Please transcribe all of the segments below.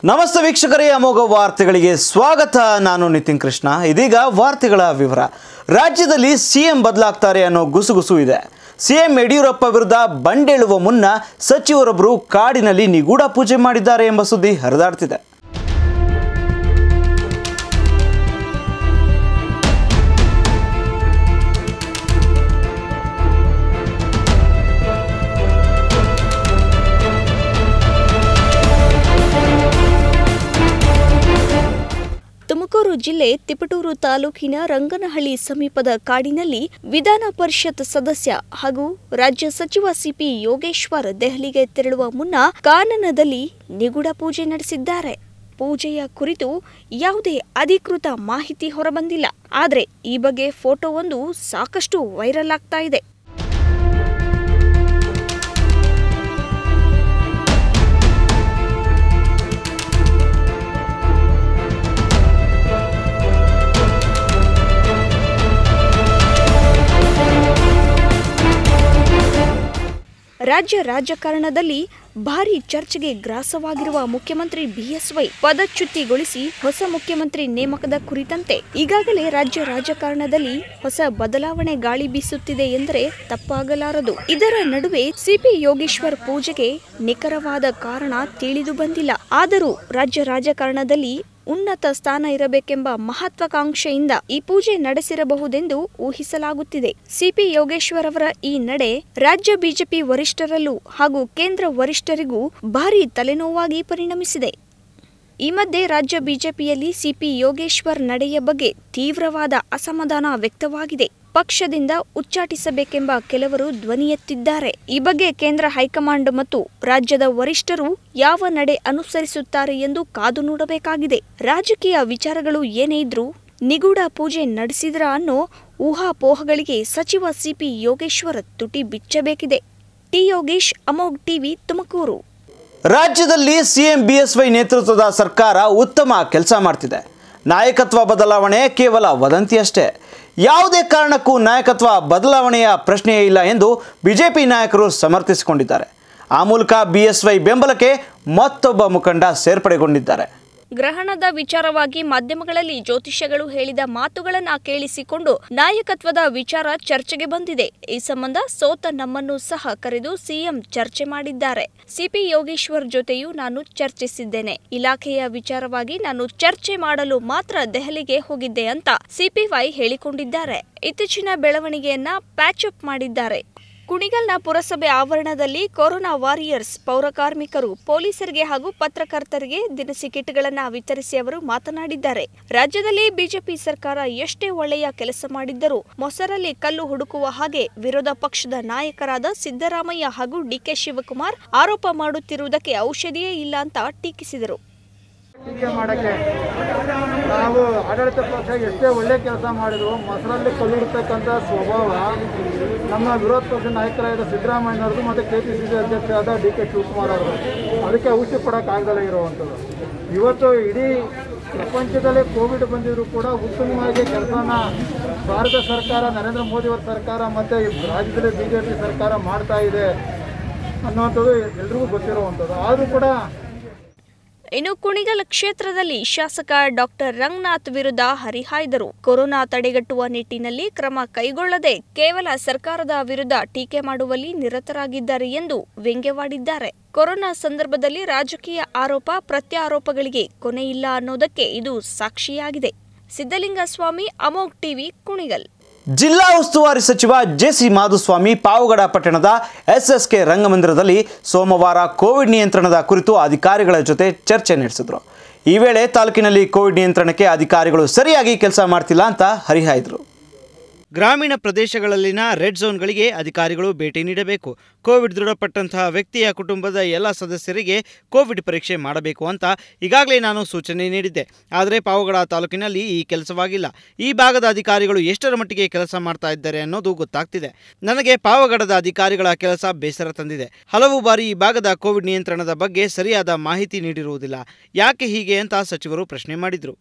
ನಮಸ್ತೆ ವೀಕ್ಷಕರೇ ಅಮೋಘ ವಾರ್ತೆಗಳಿಗೆ ಸ್ವಾಗತ ನಾನು ನಿತಿನ್ ಕೃಷ್ಣ ಇದೀಗ ವಾರ್ತೆಗಳ ವಿವರ ರಾಜ್ಯದಲ್ಲಿ ಸಿಎಂ ಬದಲಾಗ್ತಾರೆ ಅನ್ನೋ ಗುಸುಗುಸು ಇದೆ ಸಿಎಂ ಯಡಿಯೂರಪ್ಪ ವಿರುದ್ಧ ಬಂಡೇಳುವ ಮುನ್ನ ಸಚಿವರೊಬ್ಬರು ಕಾಡಿನಲ್ಲಿ ನಿಗೂಢ ಪೂಜೆ ಮಾಡಿದ್ದಾರೆ ಎಂಬ ಸುದ್ದಿ ಹರಿದಾಡ್ತಿದೆ ತುಮಕೂರು ಜಿಲ್ಲೆ ತಿಪಟೂರು ತಾಲೂಕಿನ ರಂಗನಹಳ್ಳಿ ಸಮೀಪದ ಕಾಡಿನಲ್ಲಿ ವಿಧಾನ ಪರಿಷತ್ ಸದಸ್ಯ ಹಾಗೂ ರಾಜ್ಯ ಸಚಿವ ಸಿಪಿ ಯೋಗೇಶ್ವರ್ ದೆಹಲಿಗೆ ತೆರಳುವ ಮುನ್ನ ಕಾನನದಲ್ಲಿ ನಿಗೂಢ ಪೂಜೆ ನಡೆಸಿದ್ದಾರೆ ಪೂಜೆಯ ಕುರಿತು ಯಾವುದೇ ಅಧಿಕೃತ ಮಾಹಿತಿ ಹೊರಬಂದಿಲ್ಲ ಆದರೆ ಈ ಬಗ್ಗೆ ಫೋಟೋವೊಂದು ಸಾಕಷ್ಟು ವೈರಲ್ ಆಗ್ತಾ ಇದೆ ರಾಜ್ಯ ರಾಜಕಾರಣದಲ್ಲಿ ಭಾರಿ ಚರ್ಚೆಗೆ ಗ್ರಾಸವಾಗಿರುವ ಮುಖ್ಯಮಂತ್ರಿ ಬಿಎಸ್ವೈ ಪದಚ್ಯುತಿಗೊಳಿಸಿ ಹೊಸ ಮುಖ್ಯಮಂತ್ರಿ ನೇಮಕದ ಕುರಿತಂತೆ ಈಗಾಗಲೇ ರಾಜ್ಯ ರಾಜಕಾರಣದಲ್ಲಿ ಹೊಸ ಬದಲಾವಣೆ ಗಾಳಿ ಬೀಸುತ್ತಿದೆ ಎಂದರೆ ತಪ್ಪಾಗಲಾರದು ಇದರ ನಡುವೆ ಸಿಪಿ ಯೋಗೇಶ್ವರ್ ಪೂಜೆಗೆ ನಿಖರವಾದ ಕಾರಣ ತಿಳಿದು ಬಂದಿಲ್ಲ ಆದರೂ ರಾಜ್ಯ ರಾಜಕಾರಣದಲ್ಲಿ ಉನ್ನತ ಸ್ಥಾನ ಇರಬೇಕೆಂಬ ಮಹತ್ವಾಕಾಂಕ್ಷೆಯಿಂದ ಈ ಪೂಜೆ ನಡೆಸಿರಬಹುದೆಂದು ಊಹಿಸಲಾಗುತ್ತಿದೆ ಸಿಪಿ ಯೋಗೇಶ್ವರ್ ಅವರ ಈ ನಡೆ ರಾಜ್ಯ ಬಿಜೆಪಿ ವರಿಷ್ಠರಲ್ಲೂ ಹಾಗೂ ಕೇಂದ್ರ ವರಿಷ್ಠರಿಗೂ ಭಾರಿ ತಲೆನೋವಾಗಿ ಪರಿಣಮಿಸಿದೆ ಈ ಮಧ್ಯೆ ರಾಜ್ಯ ಬಿಜೆಪಿಯಲ್ಲಿ ಸಿಪಿ ಯೋಗೇಶ್ವರ್ ನಡೆಯ ಬಗ್ಗೆ ತೀವ್ರವಾದ ಅಸಮಾಧಾನ ವ್ಯಕ್ತವಾಗಿದೆ ಪಕ್ಷದಿಂದ ಉಚ್ಚಾಟಿಸಬೇಕೆಂಬ ಕೆಲವರು ಧ್ವನಿ ಎತ್ತಿದ್ದಾರೆ ಈ ಬಗ್ಗೆ ಕೇಂದ್ರ ಹೈಕಮಾಂಡ್ ಮತ್ತು ರಾಜ್ಯದ ವರಿಷ್ಠರು ಯಾವ ನಡೆ ಅನುಸರಿಸುತ್ತಾರೆ ಎಂದು ಕಾದು ನೋಡಬೇಕಾಗಿದೆ ರಾಜಕೀಯ ವಿಚಾರಗಳು ಏನೇ ಇದ್ರೂ ನಿಗೂಢ ಪೂಜೆ ನಡೆಸಿದ್ರ ಅನ್ನೋ ಊಹಾಪೋಹಗಳಿಗೆ ಸಚಿವ ಸಿಪಿ ಯೋಗೇಶ್ವರ್ ತುಟಿ ಬಿಚ್ಚಬೇಕಿದೆ ಟಿ ಯೋಗೇಶ್ ಅಮೋಘ್ ಟಿವಿ ತುಮಕೂರು ರಾಜ್ಯದಲ್ಲಿ ಸಿಎಂ ಬಿಎಸ್ವೈ ನೇತೃತ್ವದ ಸರ್ಕಾರ ಉತ್ತಮ ಕೆಲಸ ಮಾಡ್ತಿದೆ ನಾಯಕತ್ವ ಬದಲಾವಣೆ ಕೇವಲ ವದಂತಿಯಷ್ಟೇ ಯಾವುದೇ ಕಾರಣಕ್ಕೂ ನಾಯಕತ್ವ ಬದಲಾವಣೆಯ ಪ್ರಶ್ನೆಯೇ ಇಲ್ಲ ಎಂದು ಬಿಜೆಪಿ ನಾಯಕರು ಸಮರ್ಥಿಸಿಕೊಂಡಿದ್ದಾರೆ ಆ ಮೂಲಕ ಬಿಎಸ್ವೈ ಬೆಂಬಲಕ್ಕೆ ಮತ್ತೊಬ್ಬ ಮುಖಂಡ ಸೇರ್ಪಡೆಗೊಂಡಿದ್ದಾರೆ ಗ್ರಹಣದ ವಿಚಾರವಾಗಿ ಮಾಧ್ಯಮಗಳಲ್ಲಿ ಜ್ಯೋತಿಷ್ಯಗಳು ಹೇಳಿದ ಮಾತುಗಳನ್ನ ಕೇಳಿಸಿಕೊಂಡು ನಾಯಕತ್ವದ ವಿಚಾರ ಚರ್ಚೆಗೆ ಬಂದಿದೆ ಈ ಸಂಬಂಧ ಸೋತ ನಮ್ಮನ್ನು ಸಹ ಕರೆದು ಸಿಎಂ ಚರ್ಚೆ ಮಾಡಿದ್ದಾರೆ ಸಿಪಿ ಯೋಗೇಶ್ವರ್ ಜೊತೆಯೂ ನಾನು ಚರ್ಚಿಸಿದ್ದೇನೆ ಇಲಾಖೆಯ ವಿಚಾರವಾಗಿ ನಾನು ಚರ್ಚೆ ಮಾಡಲು ಮಾತ್ರ ದೆಹಲಿಗೆ ಹೋಗಿದ್ದೆ ಅಂತ ಸಿಪಿವೈ ಹೇಳಿಕೊಂಡಿದ್ದಾರೆ ಇತ್ತೀಚಿನ ಬೆಳವಣಿಗೆಯನ್ನ ಪ್ಯಾಚ್ ಅಪ್ ಮಾಡಿದ್ದಾರೆ ಕುಣಿಗಲ್ನ ಪುರಸಭೆ ಆವರಣದಲ್ಲಿ ಕೊರೋನಾ ವಾರಿಯರ್ಸ್ ಪೌರಕಾರ್ಮಿಕರು ಪೊಲೀಸರಿಗೆ ಹಾಗೂ ಪತ್ರಕರ್ತರಿಗೆ ದಿನಸಿ ಕಿಟ್ಗಳನ್ನು ವಿತರಿಸಿ ಅವರು ಮಾತನಾಡಿದ್ದಾರೆ ರಾಜ್ಯದಲ್ಲಿ ಬಿಜೆಪಿ ಸರ್ಕಾರ ಎಷ್ಟೇ ಒಳ್ಳೆಯ ಕೆಲಸ ಮಾಡಿದ್ದರೂ ಮೊಸರಲ್ಲಿ ಕಲ್ಲು ಹುಡುಕುವ ಹಾಗೆ ವಿರೋಧ ಪಕ್ಷದ ನಾಯಕರಾದ ಸಿದ್ದರಾಮಯ್ಯ ಹಾಗೂ ಡಿಕೆ ಶಿವಕುಮಾರ್ ಆರೋಪ ಮಾಡುತ್ತಿರುವುದಕ್ಕೆ ಔಷಧಿಯೇ ಇಲ್ಲ ಅಂತ ಟೀಕಿಸಿದರು ಟೀಕೆ ಮಾಡೋಕ್ಕೆ ನಾವು ಆಡಳಿತ ಪಕ್ಷ ಎಷ್ಟೇ ಒಳ್ಳೆ ಕೆಲಸ ಮಾಡಿದ್ರು ಮೊಸರಲ್ಲಿ ಕಲ್ಲಿಡ್ತಕ್ಕಂಥ ಸ್ವಭಾವ ನಮ್ಮ ವಿರೋಧ ಪಕ್ಷ ನಾಯಕರಾದ ಸಿದ್ದರಾಮಯ್ಯನವ್ರದ್ದು ಮತ್ತು ಕೆ ಪಿ ಸಿ ಸಿ ಅಧ್ಯಕ್ಷರಾದ ಡಿ ಕೆ ಶಿವಕುಮಾರ್ ಅವರು ಅದಕ್ಕೆ ಔಷಧಿ ಕೊಡೋಕ್ಕಾಗ್ದಲೇ ಇರುವಂಥದ್ದು ಇವತ್ತು ಇಡೀ ಪ್ರಪಂಚದಲ್ಲೇ ಕೋವಿಡ್ ಬಂದಿದ್ರು ಕೂಡ ಉತ್ತಮವಾಗಿ ಕೆಲಸನ ಭಾರತ ಸರ್ಕಾರ ನರೇಂದ್ರ ಮೋದಿಯವರ ಸರ್ಕಾರ ಮತ್ತು ರಾಜ್ಯದಲ್ಲಿ ಬಿ ಜೆ ಪಿ ಸರ್ಕಾರ ಮಾಡ್ತಾ ಇದೆ ಅನ್ನುವಂಥದ್ದು ಎಲ್ರಿಗೂ ಗೊತ್ತಿರುವಂಥದ್ದು ಆದರೂ ಕೂಡ ಇನ್ನು ಕುಣಿಗಲ್ ಕ್ಷೇತ್ರದಲ್ಲಿ ಶಾಸಕ ಡಾಕ್ಟರ್ ರಂಗನಾಥ್ ವಿರುದ್ಧ ಹರಿಹಾಯ್ದರು ಕೊರೋನಾ ತಡೆಗಟ್ಟುವ ನಿಟ್ಟಿನಲ್ಲಿ ಕ್ರಮ ಕೈಗೊಳ್ಳದೆ ಕೇವಲ ಸರ್ಕಾರದ ವಿರುದ್ಧ ಟೀಕೆ ಮಾಡುವಲ್ಲಿ ನಿರತರಾಗಿದ್ದಾರೆ ಎಂದು ವ್ಯಂಗ್ಯವಾಡಿದ್ದಾರೆ ಕೊರೋನಾ ಸಂದರ್ಭದಲ್ಲಿ ರಾಜಕೀಯ ಆರೋಪ ಪ್ರತ್ಯಾರೋಪಗಳಿಗೆ ಕೊನೆಯಿಲ್ಲ ಅನ್ನೋದಕ್ಕೆ ಇದು ಸಾಕ್ಷಿಯಾಗಿದೆ ಸಿದ್ದಲಿಂಗಸ್ವಾಮಿ ಅಮೋಘ್ ಟಿವಿ ಕುಣಿಗಲ್ ಜಿಲ್ಲಾ ಉಸ್ತುವಾರಿ ಸಚಿವ ಜೆಸಿ ಮಾಧುಸ್ವಾಮಿ ಪಾವಗಡ ಪಟ್ಟಣದ ಎಸ್ಎಸ್ಕೆ ರಂಗಮಂದಿರದಲ್ಲಿ ಸೋಮವಾರ ಕೋವಿಡ್ ನಿಯಂತ್ರಣದ ಕುರಿತು ಅಧಿಕಾರಿಗಳ ಜೊತೆ ಚರ್ಚೆ ನಡೆಸಿದರು ಈ ವೇಳೆ ತಾಲೂಕಿನಲ್ಲಿ ಕೋವಿಡ್ ನಿಯಂತ್ರಣಕ್ಕೆ ಅಧಿಕಾರಿಗಳು ಸರಿಯಾಗಿ ಕೆಲಸ ಮಾಡ್ತಿಲ್ಲ ಅಂತ ಹರಿಹಾಯ್ದರು ಗ್ರಾಮೀಣ ಪ್ರದೇಶಗಳಲ್ಲಿನ ರೆಡ್ ಝೋನ್ಗಳಿಗೆ ಅಧಿಕಾರಿಗಳು ಭೇಟಿ ನೀಡಬೇಕು ಕೋವಿಡ್ ದೃಢಪಟ್ಟಂತಹ ವ್ಯಕ್ತಿಯ ಕುಟುಂಬದ ಎಲ್ಲ ಸದಸ್ಯರಿಗೆ ಕೋವಿಡ್ ಪರೀಕ್ಷೆ ಮಾಡಬೇಕು ಅಂತ ಈಗಾಗಲೇ ನಾನು ಸೂಚನೆ ನೀಡಿದ್ದೆ ಆದರೆ ಪಾವಗಡ ತಾಲೂಕಿನಲ್ಲಿ ಈ ಕೆಲಸವಾಗಿಲ್ಲ ಈ ಭಾಗದ ಅಧಿಕಾರಿಗಳು ಎಷ್ಟರ ಮಟ್ಟಿಗೆ ಕೆಲಸ ಮಾಡ್ತಾ ಇದ್ದಾರೆ ಅನ್ನೋದು ಗೊತ್ತಾಗ್ತಿದೆ ನನಗೆ ಪಾವಗಡದ ಅಧಿಕಾರಿಗಳ ಕೆಲಸ ಬೇಸರ ತಂದಿದೆ ಹಲವು ಬಾರಿ ಈ ಭಾಗದ ಕೋವಿಡ್ ನಿಯಂತ್ರಣದ ಬಗ್ಗೆ ಸರಿಯಾದ ಮಾಹಿತಿ ನೀಡಿರುವುದಿಲ್ಲ ಯಾಕೆ ಹೀಗೆ ಅಂತ ಸಚಿವರು ಪ್ರಶ್ನೆ ಮಾಡಿದರು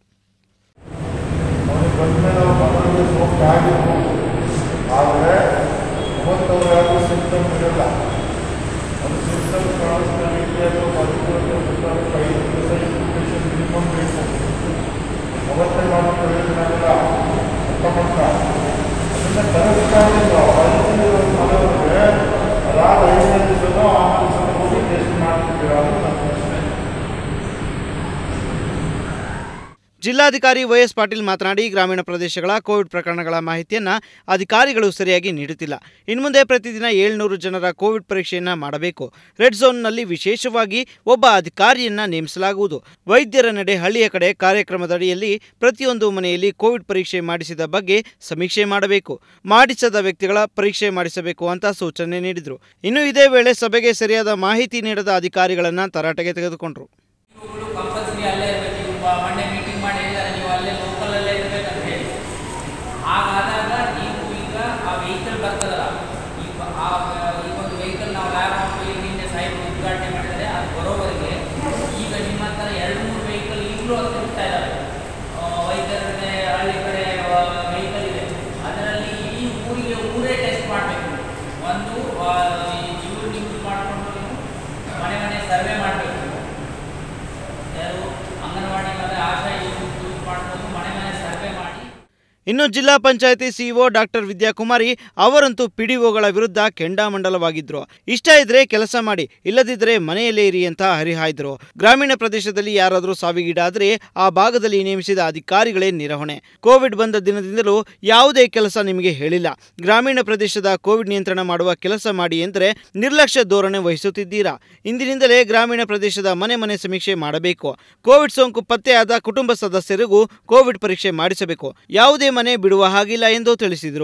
ಆದರೆ ಮೂವತ್ತವರು ಯಾರು ಸಿಂಪ್ಟಮ್ ಇರಲ್ಲ ಒಂದು ಸಿಂಪ್ಟಮ್ ಕಾಣಿಸ್ತಾ ಅಥವಾ ಐದು ದಿವಸ ಜಿಲ್ಲಾಧಿಕಾರಿ ವೈಎಸ್ ಪಾಟೀಲ್ ಮಾತನಾಡಿ ಗ್ರಾಮೀಣ ಪ್ರದೇಶಗಳ ಕೋವಿಡ್ ಪ್ರಕರಣಗಳ ಮಾಹಿತಿಯನ್ನ ಅಧಿಕಾರಿಗಳು ಸರಿಯಾಗಿ ನೀಡುತ್ತಿಲ್ಲ ಇನ್ಮುಂದೆ ಪ್ರತಿದಿನ ಏಳ್ನೂರು ಜನರ ಕೋವಿಡ್ ಪರೀಕ್ಷೆಯನ್ನ ಮಾಡಬೇಕು ರೆಡ್ ಝೋನ್ನಲ್ಲಿ ವಿಶೇಷವಾಗಿ ಒಬ್ಬ ಅಧಿಕಾರಿಯನ್ನ ನೇಮಿಸಲಾಗುವುದು ವೈದ್ಯರ ನಡೆ ಹಳ್ಳಿಯ ಕಡೆ ಕಾರ್ಯಕ್ರಮದಡಿಯಲ್ಲಿ ಪ್ರತಿಯೊಂದು ಮನೆಯಲ್ಲಿ ಕೋವಿಡ್ ಪರೀಕ್ಷೆ ಮಾಡಿಸಿದ ಬಗ್ಗೆ ಸಮೀಕ್ಷೆ ಮಾಡಬೇಕು ಮಾಡಿಸದ ವ್ಯಕ್ತಿಗಳ ಪರೀಕ್ಷೆ ಮಾಡಿಸಬೇಕು ಅಂತ ಸೂಚನೆ ನೀಡಿದರು ಇನ್ನು ಇದೇ ವೇಳೆ ಸಭೆಗೆ ಸರಿಯಾದ ಮಾಹಿತಿ ನೀಡದ ಅಧಿಕಾರಿಗಳನ್ನ ತರಾಟೆಗೆ ತೆಗೆದುಕೊಂಡರು ಇವುಗಳು ಕಂಪಲ್ಸರಿ ಅಲ್ಲೇ ಇರಬೇಕು ನೀವು ಬ- ಮೊನ್ನೆ ಮೀಟಿಂಗ್ ಮಾಡಿ ಹೇಳಿದ್ದಾರೆ ನೀವು ಅಲ್ಲೇ ಲೋಕಲಲ್ಲೇ ಇರಬೇಕಂತ ಹೇಳಿ ಹಾಗಾದಾಗ ನೀವು ಈಗ ಆ ವೆಹಿಕಲ್ ಬರ್ತದಲ್ಲ ಈ ಬ- ಆ ಈ ಒಂದು ವೆಹಿಕಲ್ ನಾವು ಲ್ಯಾಬ್ ಈಗ ನಿನ್ನೆ ಸಾಹೇಬ್ ಉದ್ಘಾಟನೆ ಮಾಡಿದರೆ ಅದು ಬರೋವರೆಗೆ ಈಗ ನಿಮ್ಮ ಹತ್ರ ಎರಡು ಮೂರು ವೆಹಿಕಲ್ ಈಗಲೂ ಅದು ಇರ್ತಾ ಇದ್ದಾವೆ ಆ, ವೈದ್ಯರ ಕಡೆ ಹಳ್ಳಿ ಕಡೆ ವೆಹಿಕಲ್ ಇದೆ ಅದರಲ್ಲಿ ಇಡೀ ಊರಿಗೆ ಊರೇ ಟೆಸ್ಟ್ ಮಾಡಬೇಕು ಒಂದು ಆ, ಈ ಇವ್ರು ನೀವು ಮಾಡಿಕೊಂಡು ನೀವು ಮನೆ ಮನೆ ಸರ್ವೆ ಮಾಡಬೇಕು ಯಾರು ಅಂಗನವಾಡಿ ಮತ್ತು ಆಶಾ ಯೂಸ್ ಮಾಡ್ಕೊಂಡು ಮನೆ ಮನೆ ಸರ್ವೆ ಮಾಡಿ ಇನ್ನು ಜಿಲ್ಲಾ ಪಂಚಾಯತಿ ಸಿಇಒ ಡಾಕ್ಟರ್ ವಿದ್ಯಾಕುಮಾರಿ ಅವರಂತೂ ಪಿಡಿಒಗಳ ವಿರುದ್ಧ ಕೆಂಡಾಮಂಡಲವಾಗಿದ್ರು ಇಷ್ಟ ಇದ್ರೆ ಕೆಲಸ ಮಾಡಿ ಇಲ್ಲದಿದ್ದರೆ ಮನೆಯಲ್ಲೇ ಇರಿ ಅಂತ ಹರಿಹಾಯ್ದರು ಗ್ರಾಮೀಣ ಪ್ರದೇಶದಲ್ಲಿ ಯಾರಾದರೂ ಸಾವಿಗೀಡಾದರೆ ಆ ಭಾಗದಲ್ಲಿ ನೇಮಿಸಿದ ಅಧಿಕಾರಿಗಳೇ ನಿರ್ವಹಣೆ ಕೋವಿಡ್ ಬಂದ ದಿನದಿಂದಲೂ ಯಾವುದೇ ಕೆಲಸ ನಿಮಗೆ ಹೇಳಿಲ್ಲ ಗ್ರಾಮೀಣ ಪ್ರದೇಶದ ಕೋವಿಡ್ ನಿಯಂತ್ರಣ ಮಾಡುವ ಕೆಲಸ ಮಾಡಿ ಎಂದರೆ ನಿರ್ಲಕ್ಷ್ಯ ಧೋರಣೆ ವಹಿಸುತ್ತಿದ್ದೀರಾ ಇಂದಿನಿಂದಲೇ ಗ್ರಾಮೀಣ ಪ್ರದೇಶದ ಮನೆ ಮನೆ ಸಮೀಕ್ಷೆ ಮಾಡಬೇಕು ಕೋವಿಡ್ ಸೋಂಕು ಪತ್ತೆಯಾದ ಕುಟುಂಬ ಸದಸ್ಯರಿಗೂ ಕೋವಿಡ್ ಪರೀಕ್ಷೆ ಮಾಡಿಸಬೇಕು ಯಾವುದೇ ಮನೆ ಬಿಡುವ ಹಾಗಿಲ್ಲ ಎಂದು ತಿಳಿಸಿದರು